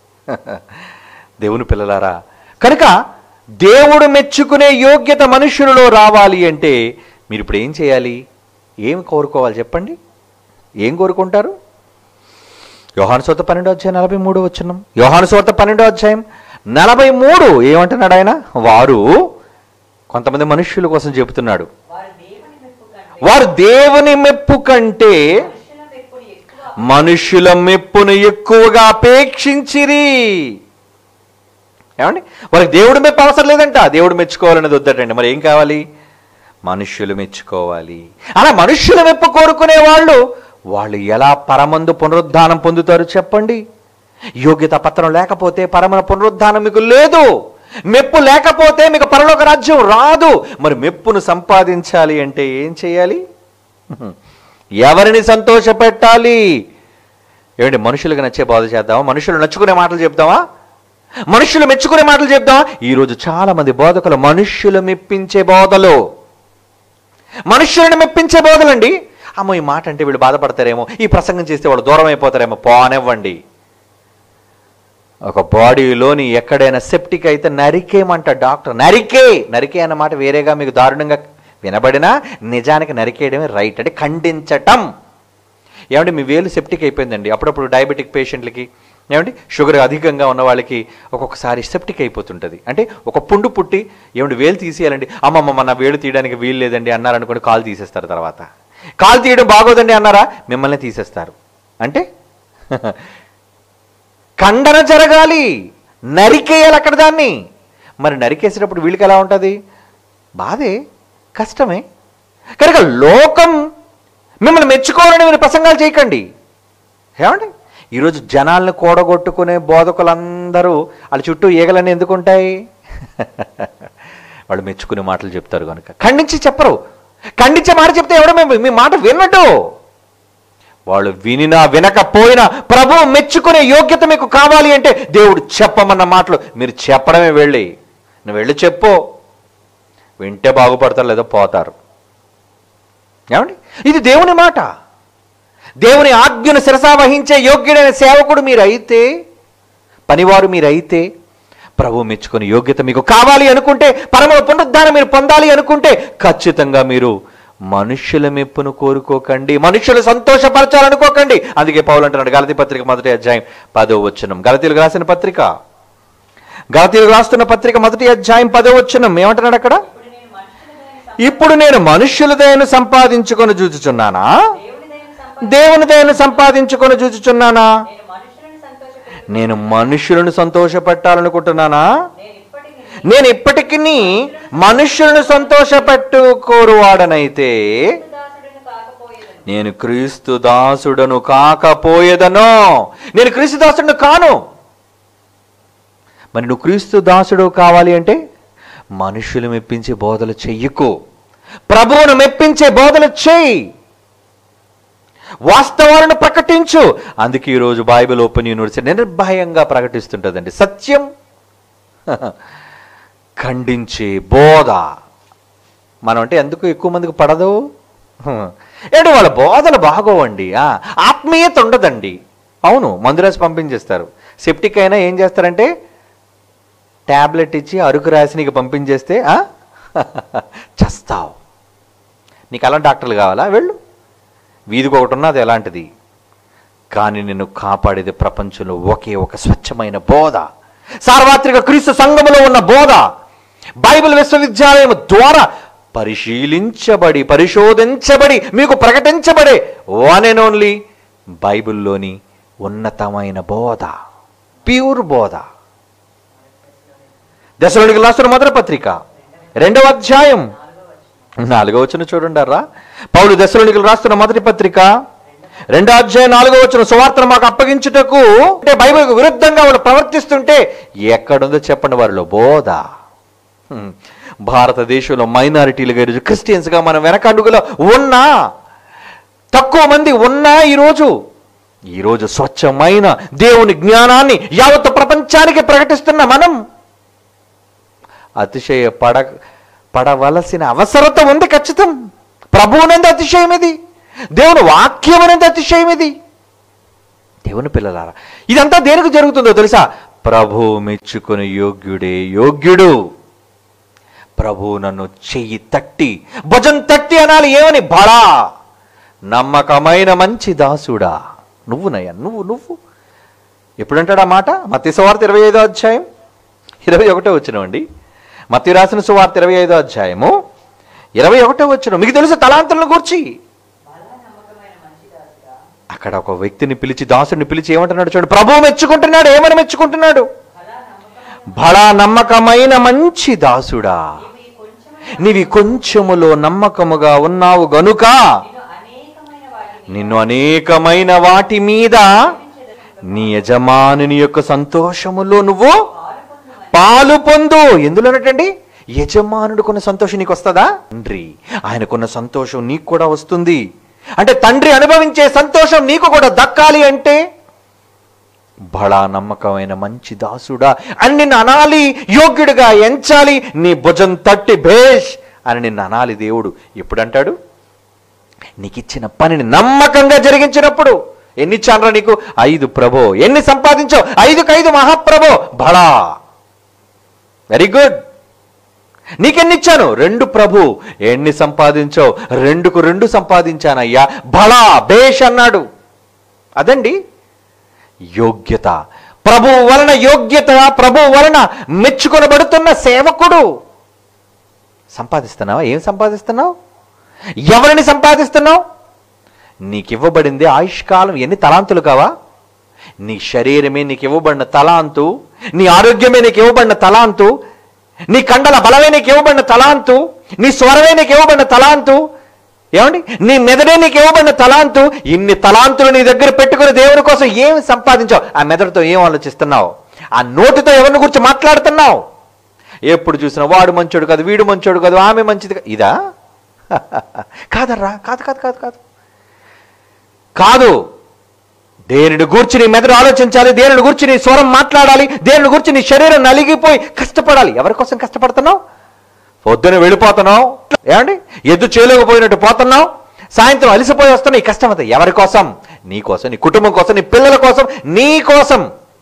దేవుని పిల్లలారా కనుక దేవుడు మెచ్చుకునే యోగ్యత మనుషులలో రావాలి అంటే మీరు ఇప్పుడు ఏం చేయాలి ఏం కోరుకోవాలి చెప్పండి ఏం కోరుకుంటారు యోహాను సోత పన్నెండో అధ్యాయం నలభై మూడు వచ్చినాం యోహాను సోత పన్నెండో అధ్యాయం నలభై మూడు ఏమంటున్నాడు ఆయన వారు కొంతమంది మనుష్యుల కోసం చెబుతున్నాడు వారు దేవుని మెప్పు కంటే వారు దేవుని మెప్పు కంటే మనుషుల మెప్పును ఎక్కువ మనుషుల మెప్పును ఎక్కువగా అపేక్షించిరి ఏమండి వారికి దేవుడు మెప్పు అవసరం లేదంట దేవుడు మెచ్చుకోవాలనేది వద్దటండి మరి ఏం కావాలి మనుష్యులు మెచ్చుకోవాలి అలా మనుష్యుల మెప్పు కోరుకునే వాళ్ళు వాళ్ళు ఎలా పరమందు పునరుద్ధానం పొందుతారు చెప్పండి యోగ్యత పత్రం లేకపోతే పరమ పునరుద్ధానం మీకు లేదు మెప్పు లేకపోతే మీకు పరలోక రాజ్యం రాదు మరి మెప్పును సంపాదించాలి అంటే ఏం చేయాలి ఎవరిని సంతోషపెట్టాలి ఏమండి మనుషులకు నచ్చే బోధ చేద్దామా మనుషులు నచ్చుకునే మాటలు చెప్దామా మనుషులు మెచ్చుకునే మాటలు చెప్దామా ఈరోజు చాలా మంది బోధకులు మనుష్యులు మెప్పించే బోధలు మనుష్యులను మెప్పించే బోధలండి అమ్మో ఈ మాట అంటే వీళ్ళు బాధపడతారేమో ఈ ప్రసంగం చేస్తే వాళ్ళు దూరం అయిపోతారేమో పోనివ్వండి ఒక బాడీలోని ఎక్కడైనా సెప్టిక్ అయితే నరికేయమంట డాక్టర్ నరికే నరికే అన్న మాట వేరేగా మీకు దారుణంగా వినబడినా నిజానికి నరికేయడమే రైట్ అంటే ఖండించటం ఏమంటే మీ వేలు సెప్టిక్ అయిపోయిందండి అప్పుడప్పుడు డయాబెటిక్ పేషెంట్లకి ఏమండి షుగర్ అధికంగా ఉన్న వాళ్ళకి ఒక్కొక్కసారి సెప్టిక్ అయిపోతుంటుంది అంటే ఒక పుండు పుట్టి ఏమండి వేలు తీసేయాలండి అమ్మమ్మ నా వేలు తీయడానికి వీలు లేదండి అన్నారనుకోండి కాలు తీసేస్తారు తర్వాత కాలు తీయడం బాగోదండి అన్నారా మిమ్మల్ని తీసేస్తారు అంటే ఖండన జరగాలి నరికేయాలి అక్కడ దాన్ని మరి నరికేసేటప్పుడు వీళ్ళకి ఎలా ఉంటుంది బాధే కష్టమే కనుక లోకం మిమ్మల్ని మెచ్చుకోవాలని మీరు ప్రసంగాలు చేయకండి ఏమండి ఈరోజు జనాలను కూడగొట్టుకునే బోధకులందరూ వాళ్ళ చుట్టూ ఈగలన్నీ ఎందుకు ఉంటాయి వాళ్ళు మెచ్చుకునే మాటలు చెప్తారు కనుక ఖండించి చెప్పరు ఖండించే మాట చెప్తే ఎవడో మేము మీ మాట విన్నట్టు వాళ్ళు వినినా వినకపోయినా ప్రభు మెచ్చుకునే యోగ్యత మీకు కావాలి అంటే దేవుడు చెప్పమన్న మాటలు మీరు చెప్పడమే వెళ్ళి నువ్వు వెళ్ళి చెప్పు వింటే బాగుపడతారు లేదా పోతారు ఏమండి ఇది దేవుని మాట దేవుని ఆజ్ఞను శిరసా వహించే యోగ్యుడైన సేవకుడు మీరైతే పనివారు మీరైతే ప్రభు మెచ్చుకుని యోగ్యత మీకు కావాలి అనుకుంటే పరమ పునరుద్ధానం మీరు పొందాలి అనుకుంటే ఖచ్చితంగా మీరు మనుష్యుల మెప్పును కోరుకోకండి మనుష్యులు సంతోషపరచాలనుకోకండి అందుకే పౌలు అంటున్నాడు గలతి పత్రిక మొదటి అధ్యాయం పదో వచ్చనం గలతీలకు రాసిన పత్రిక గలతీలకు రాస్తున్న పత్రిక మొదటి అధ్యాయం పదో వచ్చనం ఏమంటున్నాడు అక్కడ ఇప్పుడు నేను మనుషుల దయని ఇప్పుడు నేను మనుష్యుల దయను సంపాదించుకొని చూచుచున్నానా దేవుని దయని సంపాదించి దేవుని దయను సంపాదించుకొని చూచుచున్నానా నేను మనుషులను సంతోషపెట్టి నేను మనుషులను సంతోషపెట్టాలనుకుంటున్నానా నేను ఇప్పటికీ నేను ఇప్పటికీ మనుషులను సంతోషపెట్టుకోరువాడనైతే దాసుడిని కాకపోయేదని నేను క్రీస్తు దాసుడను కాకపోయేదనో నేను క్రీస్తు దాసుడును కాను మరి నువ్వు క్రీస్తు దాసుడు కావాలి అంటే మనుషులు మెప్పించే బోధలు చెయ్యకు ప్రభువును మెప్పించే బోధలు చెయ్యి వాస్తవాలను ప్రకటించు అందుకే ఈరోజు బైబిల్ ఓపెన్ యూనివర్సిటీ నిర్భయంగా ప్రకటిస్తుంటుందండి సత్యం ఖండించే బోధ మనం అంటే ఎందుకు ఎక్కువ మందికి పడదు ఏంటి వాళ్ళ బోధలు బాగోవండి ఆ, ఆత్మీయత ఉండదండి అవును మందు రాసి పంపించేస్తారు సెప్టిక్ అయినా ఏం చేస్తారంటే ట్యాబ్లెట్ ఇచ్చి అరుకు రాసి నీకు పంపించేస్తే ఆ? చస్తావు నీకు అలాంటి డాక్టర్లు కావాలా వెళ్ళు వీధికి ఒకటి ఉన్నది ఎలాంటిది కానీ నిన్ను కాపాడేది ప్రపంచంలో ఒకే ఒక స్వచ్ఛమైన బోధ సార్వత్రిక క్రీస్తు సంఘములో ఉన్న బోధ బైబిల్ విశ్వవిద్యాలయం ద్వారా పరిశీలించబడి పరిశోధించబడి మీకు ప్రకటించబడే వన్ అండ్ ఓన్లీ బైబిల్లోని ఉన్నతమైన బోధ ప్యూర్ బోధ దశలోనికి రాస్తున్న మొదటి పత్రిక రెండవ అధ్యాయం నాలుగో వచ్చిన చూడండారా పౌలు దశలోనికి రాస్తున్న మొదటి పత్రిక రెండో అధ్యాయం నాలుగో వచ్చిన సువార్తను మాకు అప్పగించుటకు అంటే బైబిల్కు విరుద్ధంగా వాళ్ళు ప్రవర్తిస్తుంటే ఎక్కడుందో చెప్పండి వారిలో బోధ హ్మ్. భారతదేశంలో మైనారిటీలుగా ఈరోజు క్రిస్టియన్స్గా మనం వెనకడుగులో ఉన్నా తక్కువ మంది ఉన్నా ఈరోజు ఈరోజు స్వచ్ఛమైన దేవుని జ్ఞానాన్ని యావత్ ప్రపంచానికి ప్రకటిస్తున్న మనం అతిశయ పడ పడవలసిన అవసరత ఉంది ఖచ్చితం ప్రభువునందు అతిశయం ఇది దేవుని వాక్యం అనేది అతిశయం ఇది దేవుని పిల్లలారా ఇదంతా దేనికి జరుగుతుందో తెలుసా ప్రభు మెచ్చుకుని యోగ్యుడే యోగ్యుడు ప్రభు నన్ను చెయ్యి తట్టి భుజం తట్టి అనాలి ఏమని బడా నమ్మకమైన మంచి దాసుడా నువ్వు నయ్యా నువ్వు నువ్వు ఎప్పుడంటాడు ఆ మాట మత్తి సువార్త ఇరవై ఐదో అధ్యాయం ఇరవై ఒకటో వచ్చినవండి మత్తి రాసిన సువార్త ఇరవై ఐదో అధ్యాయము ఇరవై ఒకటో వచ్చిన మీకు తెలుసు తలాంతులను గూర్చి బలా నమ్మకమైన మంచి దాసుడా అక్కడ ఒక వ్యక్తిని పిలిచి దాసుడిని పిలిచి ఏమంటున్నాడు చూడు ప్రభు మెచ్చుకుంటున్నాడు ఏమని మెచ్చుకుంటున్నాడు బలా నమ్మకమైన బడా నమ్మకమైన మంచి దాసుడా నీవు ఈ కొంచెం నీవి కొంచెములో నమ్మకముగా ఉన్నావు గనుక నిన్ను అనేకమైన నిన్ను అనేకమైన వాటిని వాటి మీద ప్రేమించెదను. నీ యజమానుని యొక్క సంతోషములో నువ్వు పాలు పొందుమని పాలు పొందు ఎందులోనటండి యజమానుడుకున్న సంతోషం నీకు వస్తుందా తండ్రి ఆయనకున్న సంతోషం నీకు కూడా వస్తుంది అంటే తండ్రి అనుభవించే సంతోషం నీకు కూడా దక్కాలి అంటే బడా నమ్మకమైన మంచి దాసుడా అని నిన్ను అనాలి యోగ్యుడిగా ఎంచాలి నీ భుజం తట్టి భేష్ అని నిన్ను అనాలి దేవుడు ఎప్పుడంటాడు నీకు ఇచ్చిన పనిని నమ్మకంగా జరిగించినప్పుడు ఎన్ని ఇచ్చానరా నీకు ఐదు ప్రభో ఎన్ని సంపాదించావు ఐదుకు ఐదు మహాప్రభో బడా వెరీ గుడ్ నీకెన్ని ఇచ్చాను రెండు ప్రభు ఎన్ని సంపాదించావు రెండుకు రెండు సంపాదించానయ్యా బలా బేష్ అన్నాడు అదండి యోగ్యత ప్రభు వలన యోగ్యత ప్రభు వలన మెచ్చుకొనబడుతున్న సేవకుడు సంపాదిస్తున్నావా ఏం సంపాదిస్తున్నావు ఎవరిని సంపాదిస్తున్నావు నీకు ఇవ్వబడింది ఆయుష్కాలం ఎన్ని తలాంతులు కావా నీ శరీరమే నీకు ఇవ్వబడిన తలాంతు నీ ఆరోగ్యమే నీకు ఇవ్వబడిన తలాంతు నీ కండల బలమే నీకు ఇవ్వబడిన తలాంతు నీ స్వరమే నీకు ఇవ్వబడిన తలాంతు ఏమండి నీ మెదడే నీకు ఇవ్వబడిన తలాంతు ఇన్ని తలాంతులు నీ దగ్గర పెట్టుకుని దేవుని కోసం ఏం సంపాదించావు ఆ మెదడుతో ఏం ఆలోచిస్తున్నావు ఆ నోటితో ఎవరిని గురించి మాట్లాడుతున్నావు ఎప్పుడు చూసినా వాడు మంచోడు కాదు వీడు మంచోడు కాదు ఆమె మంచిది కాదు ఇదా కాదర్రా కాదు కాదు కాదు కాదు కాదు దేనిని గూర్చి నీ మెదడు ఆలోచించాలి దేనిని గూర్చి నీ స్వరం మాట్లాడాలి దేనిని గూర్చి నీ శరీరం నలిగిపోయి కష్టపడాలి ఎవరి కోసం కష్టపడుతున్నావు పొద్దున వెళ్ళిపోతున్నావు ఏమండి ఎద్దు చేయలేకపోయినట్టు పోతున్నావు సాయంత్రం అలసిపోయి వస్తున్నావు ఈ కష్టం అంతా ఎవరి కోసం నీ కోసం నీ కుటుంబం కోసం నీ పిల్లల కోసం నీ కోసం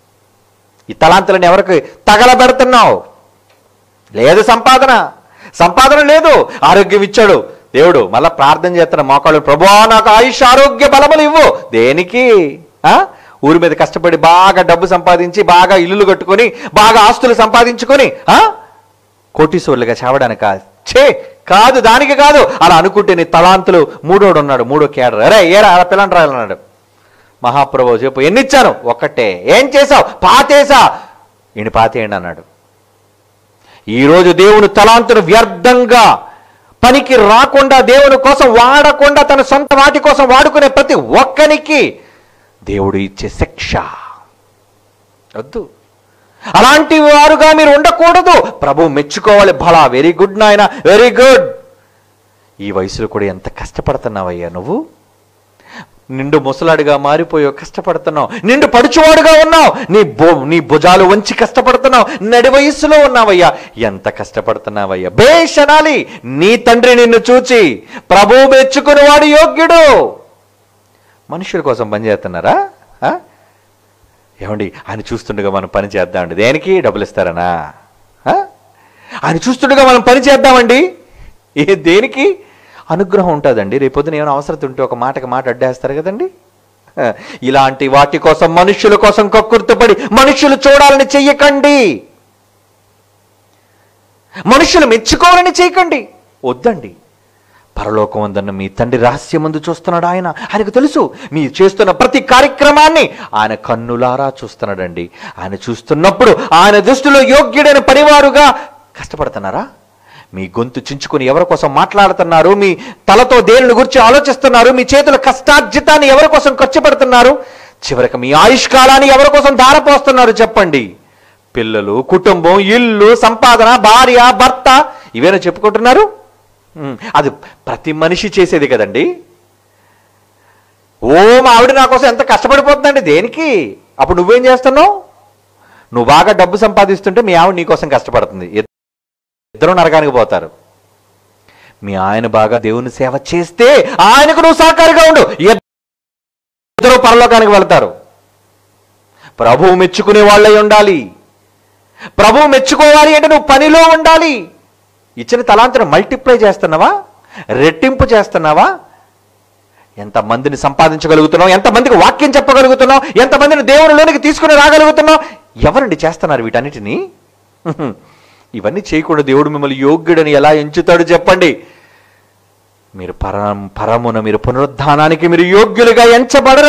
ఈ తలాంతులను ఎవరికి తగలబెడుతున్నావు లేదు సంపాదన సంపాదన లేదు ఆరోగ్యం ఇచ్చాడు దేవుడు మళ్ళా ప్రార్థన చేస్తున్న మోకాళ్ళు ప్రభువా నాకు ఆయుష్ ఆరోగ్య బలములు ఇవ్వు దేనికి ఆ? ఊరి మీద కష్టపడి బాగా డబ్బు సంపాదించి బాగా ఇల్లులు కట్టుకొని బాగా ఆస్తులు సంపాదించుకొని ఆ కోటీశ్వర్లుగా చావడానిక ఛే కాదు దానికి కాదు అలా అనుకుంటే నీ తలాంతులు మూడోడు ఉన్నాడు మూడో కేడర్ అరే ఏరా అలా పిల్లని రాయలన్నాడు మహాప్రభు చెప్పు ఎన్ని ఇచ్చాను ఒక్కటే ఏం చేసావు పాతేసా ఈయన పాతేయండి అన్నాడు ఈరోజు దేవుని తలాంతును వ్యర్థంగా పనికి రాకుండా దేవుని కోసం వాడకుండా తన సొంత వాటి కోసం వాడుకునే ప్రతి ఒక్కనికి దేవుడు ఇచ్చే శిక్ష వద్దు అలాంటి వారుగా మీరు ఉండకూడదు ప్రభు మెచ్చుకోవాలి భలా వెరీ గుడ్ నాయన వెరీ గుడ్ ఈ వయసులో కూడా ఎంత కష్టపడుతున్నావయ్యా నువ్వు నిండు ముసలాడిగా మారిపోయావు కష్టపడుతున్నావు నిండు పడుచువాడుగా ఉన్నావు నీ బో నీ భుజాలు వంచి కష్టపడుతున్నావు నడి వయస్సులో ఉన్నావయ్యా ఎంత కష్టపడుతున్నావయ్యా బేష్ అనాలి నీ తండ్రి నిన్ను చూచి ప్రభు మెచ్చుకునేవాడు యోగ్యుడు మనుషుల కోసం పనిచేస్తున్నారా ఆ? ఏమండి ఆయన చూస్తుండగా మనం పని చేద్దామండి దేనికి డబ్బులు ఇస్తారనా ఆ? ఆయన చూస్తుండగా మనం పని చేద్దామండి ఏ దేనికి అనుగ్రహం ఉంటుందండి రేపొద్దున ఏమైనా అవసరం ఉంటే ఒక మాటకి మాట అడ్డేస్తారు కదండి ఆ, ఇలాంటి వాటి కోసం మనుష్యుల కోసం కక్కుర్తుపడి మనుషులు చూడాలని చెయ్యకండి మనుషులు మెచ్చుకోవాలని చేయకండి వద్దండి పరలోకం ఉందన్న మీ తండ్రి రహస్యమందు చూస్తున్నాడు ఆయన ఆయనకు తెలుసు మీరు చేస్తున్న ప్రతి కార్యక్రమాన్ని ఆయన కన్నులారా చూస్తున్నాడండి ఆయన చూస్తున్నప్పుడు ఆయన దృష్టిలో యోగ్యుడైన పనివారుగా కష్టపడుతున్నారా మీ గొంతు చించుకుని ఎవరి కోసం మాట్లాడుతున్నారు మీ తలతో దేనిని గురించి ఆలోచిస్తున్నారు మీ చేతుల కష్టార్జితాన్ని ఎవరి కోసం ఖర్చు పెడుతున్నారు చివరికి మీ ఆయుష్కాలాన్ని ఎవరి కోసం ధారపోస్తున్నారు చెప్పండి పిల్లలు కుటుంబం ఇల్లు సంపాదన భార్య భర్త ఇవేనా చెప్పుకుంటున్నారు ఉమ్, అది ప్రతి మనిషి చేసేది కదండి ఓ మా ఆవిడ నా కోసం ఎంత కష్టపడిపోతుందండి దేనికి అప్పుడు నువ్వేం చేస్తున్నావు నువ్వు బాగా డబ్బు సంపాదిస్తుంటే మీ ఆవిడ నీ కోసం కష్టపడుతుంది ఇద్దరు నరకానికి పోతారు మీ ఆయన బాగా దేవుని సేవ చేస్తే ఆయనకు నువ్వు సహకారిగా ఉండు ఇద్దరు పరలోకానికి వెళ్తారు ప్రభువు మెచ్చుకునే వాళ్ళై ఉండాలి ప్రభువు మెచ్చుకోవాలి అంటే నువ్వు పనిలో ఉండాలి ఇచ్చిన తలాంతను మల్టిప్లై చేస్తున్నావా రెట్టింపు చేస్తున్నావా ఎంతమందిని సంపాదించగలుగుతున్నావు ఎంతమందికి వాక్యం చెప్పగలుగుతున్నావు ఎంతమందిని దేవునిలోనికి తీసుకుని రాగలుగుతున్నావు ఎవరండి చేస్తున్నారు వీటన్నిటినీ హ్మ్. ఇవన్నీ చేయకుండా దేవుడు మిమ్మల్ని యోగ్యుడని ఎలా ఎంచుతాడు చెప్పండి మీరు పరం పరమున మీరు పునరుద్ధానానికి మీరు యోగ్యులుగా ఎంచబడరు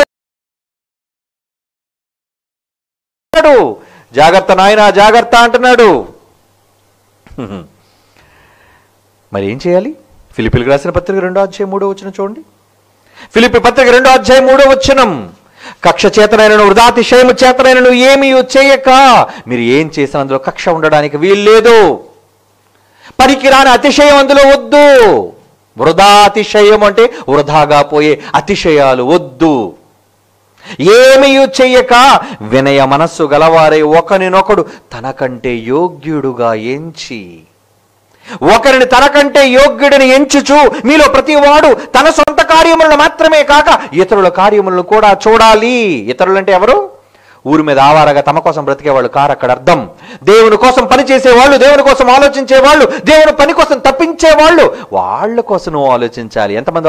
అంటున్నాడు. జాగ్రత్త నాయన జాగ్రత్త అంటున్నాడు హ్మ్. మరి ఏం చేయాలి ఫిలిపిలకు రాసిన పత్రిక రెండో అధ్యాయం మూడో వచ్చిన చూడండి ఫిలిపి పత్రిక రెండో అధ్యాయం మూడో వచనం కక్ష చేతనైనను వృధాతిశయము చేతనైనను ఏమీ చేయక మీరు ఏం చేసిన అందులో కక్ష ఉండడానికి వీల్లేదు పనికిరాని అతిశయం అందులో వద్దు వృధా అతిశయం అంటే వృధాగా పోయే అతిశయాలు వద్దు ఏమీ చెయ్యక వినయ మనస్సు గలవారే ఒకరినొకడు తనకంటే యోగ్యుడుగా ఎంచి ఒకరిని తనకంటే యోగ్యుడిని ఎంచుచు మీలో ప్రతివాడు తన సొంత కార్యములను మాత్రమే కాక ఇతరుల కార్యములను కూడా చూడాలి ఇతరులు అంటే ఎవరు ఊరి మీద ఆవారగా తమ కోసం బ్రతికేవాళ్ళు కారు అక్కడ అర్థం దేవుని కోసం పని చేసేవాళ్ళు దేవుని కోసం ఆలోచించే వాళ్ళు దేవుని పని కోసం తప్పించే వాళ్ళు వాళ్ళ కోసం నువ్వు ఆలోచించాలి ఎంతమంది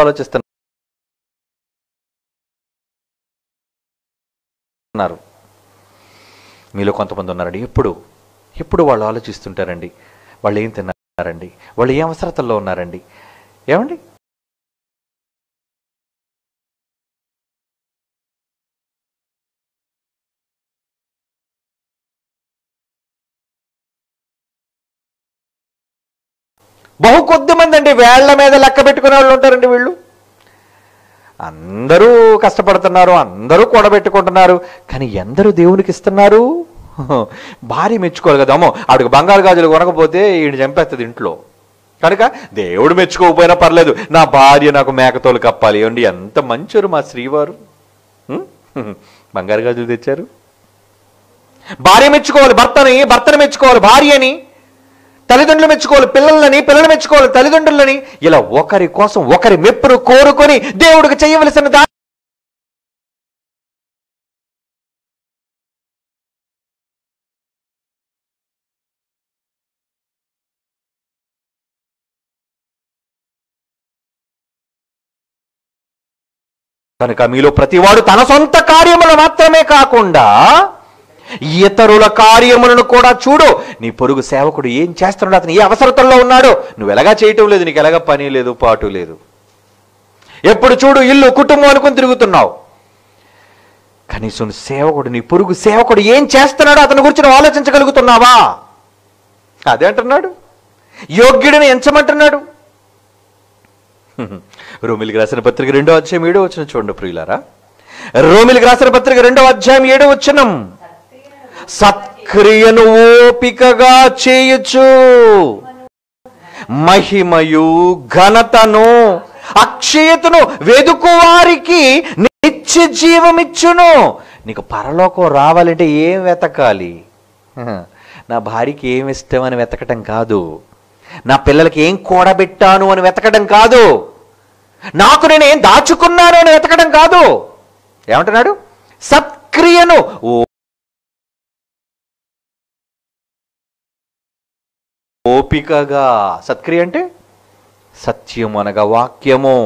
ఆలోచిస్తున్నారు మీలో కొంతమంది ఉన్నారండి ఎప్పుడు ఎప్పుడు వాళ్ళు ఆలోచిస్తుంటారండి వాళ్ళు ఏం తిన్నారండి వాళ్ళు ఏ అవసరతల్లో ఉన్నారండి ఏమండి బహు కొద్ది మంది అండి వేళ్ల మీద లెక్క పెట్టుకునే వాళ్ళు ఉంటారండి వీళ్ళు అందరూ కష్టపడుతున్నారు అందరూ కూడబెట్టుకుంటున్నారు కానీ ఎందరూ దేవునికి ఇస్తున్నారు భార్య మెచ్చుకోవాలి కదా అమ్మో ఆవిడకి బంగారు గాజులు కొనకపోతే ఈయన చంపేస్తుంది ఇంట్లో కనుక దేవుడు మెచ్చుకోకపోయినా పర్లేదు నా భార్య నాకు మేకతోలు కప్పాలి ఏమండి ఎంత మంచోరు మా శ్రీవారు హ్మ్? బంగారు గాజులు తెచ్చారు భార్య మెచ్చుకోవాలి భర్తని భర్తను మెచ్చుకోవాలి భార్యని తల్లిదండ్రులు మెచ్చుకోవాలి పిల్లలని పిల్లలు మెచ్చుకోవాలి తల్లిదండ్రులని ఇలా ఒకరి కోసం ఒకరి మెప్పును కోరుకొని దేవుడికి చేయవలసిన దా కనుక మీలో ప్రతివాడు తన సొంత కార్యములు మాత్రమే కాకుండా ఇతరుల కార్యములను కూడా చూడు నీ పొరుగు సేవకుడు ఏం చేస్తున్నాడు అతను ఏ అవసరతల్లో ఉన్నాడో నువ్వు ఎలాగా చేయటం లేదు నీకు ఎలాగా పని లేదు పాటు లేదు ఎప్పుడు చూడు ఇల్లు కుటుంబం అనుకుని తిరుగుతున్నావు కనీసం సేవకుడు నీ పొరుగు సేవకుడు ఏం చేస్తున్నాడో అతని గురించి నువ్వు ఆలోచించగలుగుతున్నావా అదే అంటున్నాడు యోగ్యుడిని ఎంచమంటున్నాడు రోమిలికి రాసిన పత్రిక రెండో అధ్యాయం ఏడో వచ్చిన చూడండి ప్రియులారా రోమిలికి రాసిన పత్రిక రెండో అధ్యాయం ఏడో వచ్చినం సత్క్రియను ఓపికగా చేయొచ్చు మహిమయు ఘనతను అక్షయతను వెదుకువారికి నిత్య జీవమిచ్చును నీకు పరలోకం రావాలంటే ఏం వెతకాలి హ, నా భార్యకి ఏం ఇష్టం అని వెతకటం కాదు నా పిల్లలకి ఏం కూడబెట్టాను అని వెతకడం కాదు నాకు నేను ఏం దాచుకున్నాను అని వెతకడం కాదు ఏమంటున్నాడు సత్క్రియను ఓ ఓపికగా సత్క్రియ అంటే సత్యం అనగా వాక్యము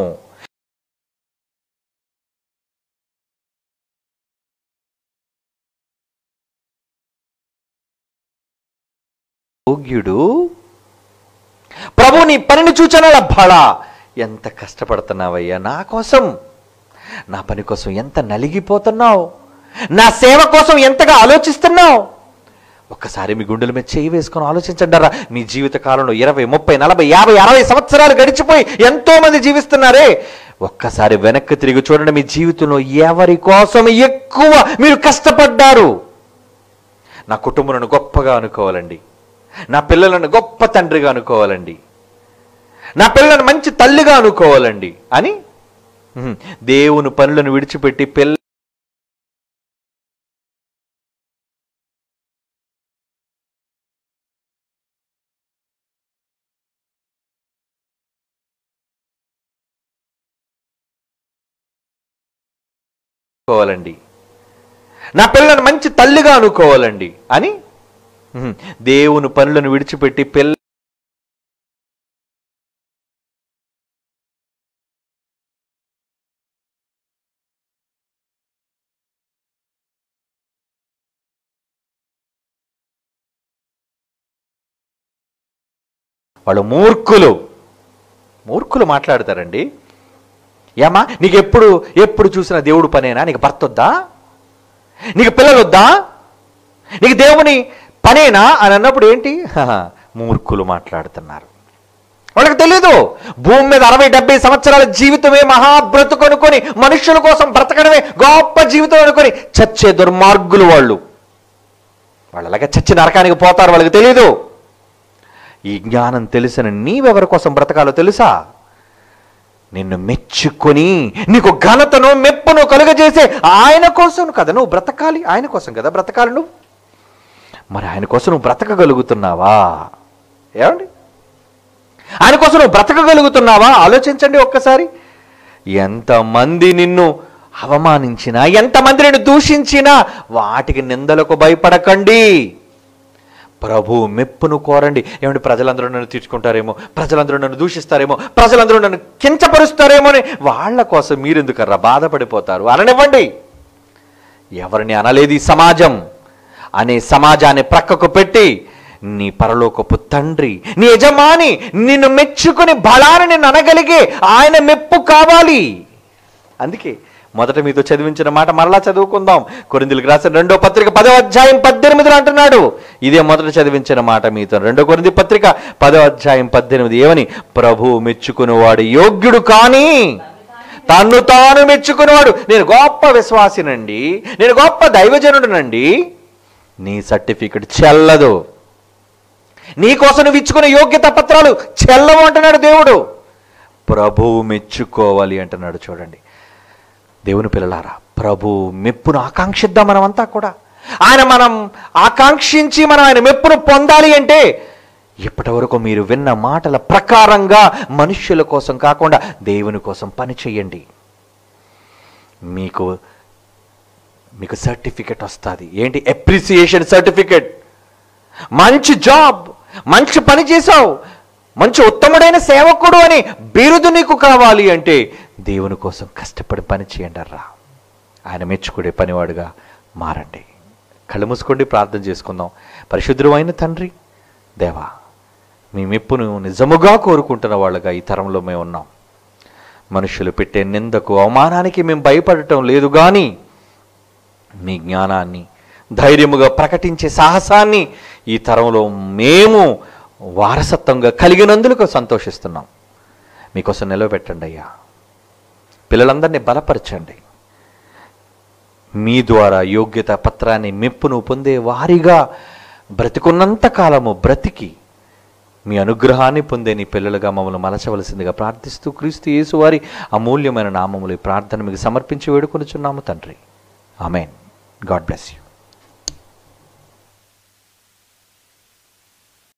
యోగ్యుడు ప్రభు నీ పనిని చూచానలా బళా ఎంత కష్టపడుతున్నావయ్యా నా కోసం నా పని కోసం ఎంత నలిగిపోతున్నావు నా సేవ కోసం ఎంతగా ఆలోచిస్తున్నావు ఒక్కసారి మీ గుండెల మీద చేయి వేసుకొని ఆలోచించండారా మీ జీవిత కాలంలో ఇరవై ముప్పై నలభై యాభై అరవై సంవత్సరాలు గడిచిపోయి ఎంతో మంది జీవిస్తున్నారే ఒక్కసారి వెనక్కి తిరిగి చూడండి మీ జీవితంలో ఎవరి కోసం ఎక్కువ మీరు కష్టపడ్డారు నా కుటుంబం గొప్పగా అనుకోవాలండి నా పిల్లలను గొప్ప తండ్రిగా అనుకోవాలండి నా పిల్లలను మంచి తల్లిగా అనుకోవాలండి అని ఉహుం, దేవుని పనులను విడిచిపెట్టి పిల్ల అనుకోవాలండి నా పిల్లలను మంచి తల్లిగా అనుకోవాలండి అని ఉహుం, దేవుని పనులను విడిచిపెట్టి పిల్ల వాళ్ళు మూర్ఖులు మూర్ఖులు మాట్లాడతారండి ఏమా నీకు ఎప్పుడు ఎప్పుడు చూసిన దేవుడు పనేనా నీకు భర్త వద్దా నీకు పిల్లలు వద్దా నీకు దేవుని పనేనా అని అన్నప్పుడు ఏంటి హహ, మూర్ఖులు మాట్లాడుతున్నారు వాళ్ళకి తెలీదు భూమి మీద అరవై డెబ్బై సంవత్సరాల జీవితమే మహా బ్రతుకు అనుకొని మనుషుల కోసం బ్రతకడమే గొప్ప జీవితం అనుకొని చచ్చే దుర్మార్గులు వాళ్ళు వాళ్ళు అలాగే చచ్చి నరకానికి పోతారు వాళ్ళకి తెలీదు ఈ జ్ఞానం తెలిసిన నీవెవరి కోసం బ్రతకాలో తెలుసా నిన్ను మెచ్చుకొని నీకు ఘనతను మెప్పును కలుగజేసే ఆయన కోసం కదా నువ్వు బ్రతకాలి ఆయన కోసం కదా బ్రతకాలి నువ్వు మరి ఆయన కోసం నువ్వు బ్రతకగలుగుతున్నావా ఏమండి ఆయన కోసం నువ్వు బ్రతకగలుగుతున్నావా ఆలోచించండి ఒక్కసారి ఎంతమంది నిన్ను అవమానించినా ఎంతమంది నిన్ను దూషించినా వాటికి నిందలకు భయపడకండి ప్రభు మెప్పును కోరండి ఏమంటే ప్రజలందరూ నన్ను తీర్చుకుంటారేమో ప్రజలందరూ నన్ను దూషిస్తారేమో ప్రజలందరూ నన్ను కించపరుస్తారేమో అని వాళ్ళ కోసం మీరెందుకర్రా బాధపడిపోతారు అననివ్వండి ఎవరిని అనలేదు ఈ సమాజం అనే సమాజాన్ని ప్రక్కకు పెట్టి నీ పరలోకపు తండ్రి నీ యజమాని నిన్ను మెచ్చుకుని బలాన్ని నిన్ను అనగలిగే ఆయన మెప్పు కావాలి అందుకే మొదట మీతో చదివించిన మాట మరలా చదువుకుందాం కొరిందులకు రాసిన రెండో పత్రిక పదో అధ్యాయం పద్దెనిమిదిలో అంటున్నాడు ఇదే మొదట చదివించిన మాట మీతో రెండో కొరింది పత్రిక పదో అధ్యాయం పద్దెనిమిది ఏమని ప్రభు మెచ్చుకునేవాడు యోగ్యుడు కానీ తన్ను తాను మెచ్చుకునేవాడు నేను గొప్ప విశ్వాసినండి నేను గొప్ప దైవజనుడునండి నీ సర్టిఫికెట్ చెల్లదు నీకోసం నువ్వు ఇచ్చుకునే యోగ్యత పత్రాలు చెల్లవు అంటున్నాడు దేవుడు ప్రభువు మెచ్చుకోవాలి అంటున్నాడు చూడండి దేవుని పిల్లలారా ప్రభు మెప్పును ఆకాంక్షిద్దాం మనమంతా కూడా ఆయన మనం ఆకాంక్షించి మనం ఆయన మెప్పును పొందాలి అంటే ఇప్పటి వరకు మీరు విన్న మాటల ప్రకారంగా మనుష్యుల కోసం కాకుండా దేవుని కోసం పని చేయండి మీకు మీకు సర్టిఫికెట్ వస్తుంది ఏంటి అప్రిసియేషన్ సర్టిఫికెట్ మంచి జాబ్ మంచి పని చేసావు మంచి ఉత్తముడైన సేవకుడు అని బిరుదు నీకు కావాలి అంటే దేవుని కోసం కష్టపడి పని చేయండి రా ఆయన మెచ్చుకునే పనివాడుగా మారండి కళ్ళు మూసుకోండి ప్రార్థన చేసుకుందాం పరిశుద్ధుడు అయిన తండ్రి దేవా మీ మెప్పును నిజముగా కోరుకుంటున్న వాళ్ళగా ఈ తరంలో మేము ఉన్నాం మనుషులు పెట్టే నిందకు అవమానానికి మేము భయపడటం లేదు కానీ మీ జ్ఞానాన్ని ధైర్యముగా ప్రకటించే సాహసాన్ని ఈ తరంలో మేము వారసత్వంగా కలిగినందుకు సంతోషిస్తున్నాం మీకోసం నిలవబెట్టండి అయ్యా పిల్లలందరినీ బలపరచండి మీ ద్వారా యోగ్యత పత్రాన్ని మెప్పును పొందే వారిగా బ్రతికున్నంత కాలము బ్రతికి మీ అనుగ్రహాన్ని పొందే నీ పిల్లలుగా మమ్మల్ని మలచవలసిందిగా ప్రార్థిస్తూ క్రీస్తు యేసు వారి అమూల్యమైన నామములు ఈ ప్రార్థన మీకు సమర్పించి వేడుకొనుచున్నాము తండ్రి ఆమెన్ గాడ్ బ్లెస్ యూ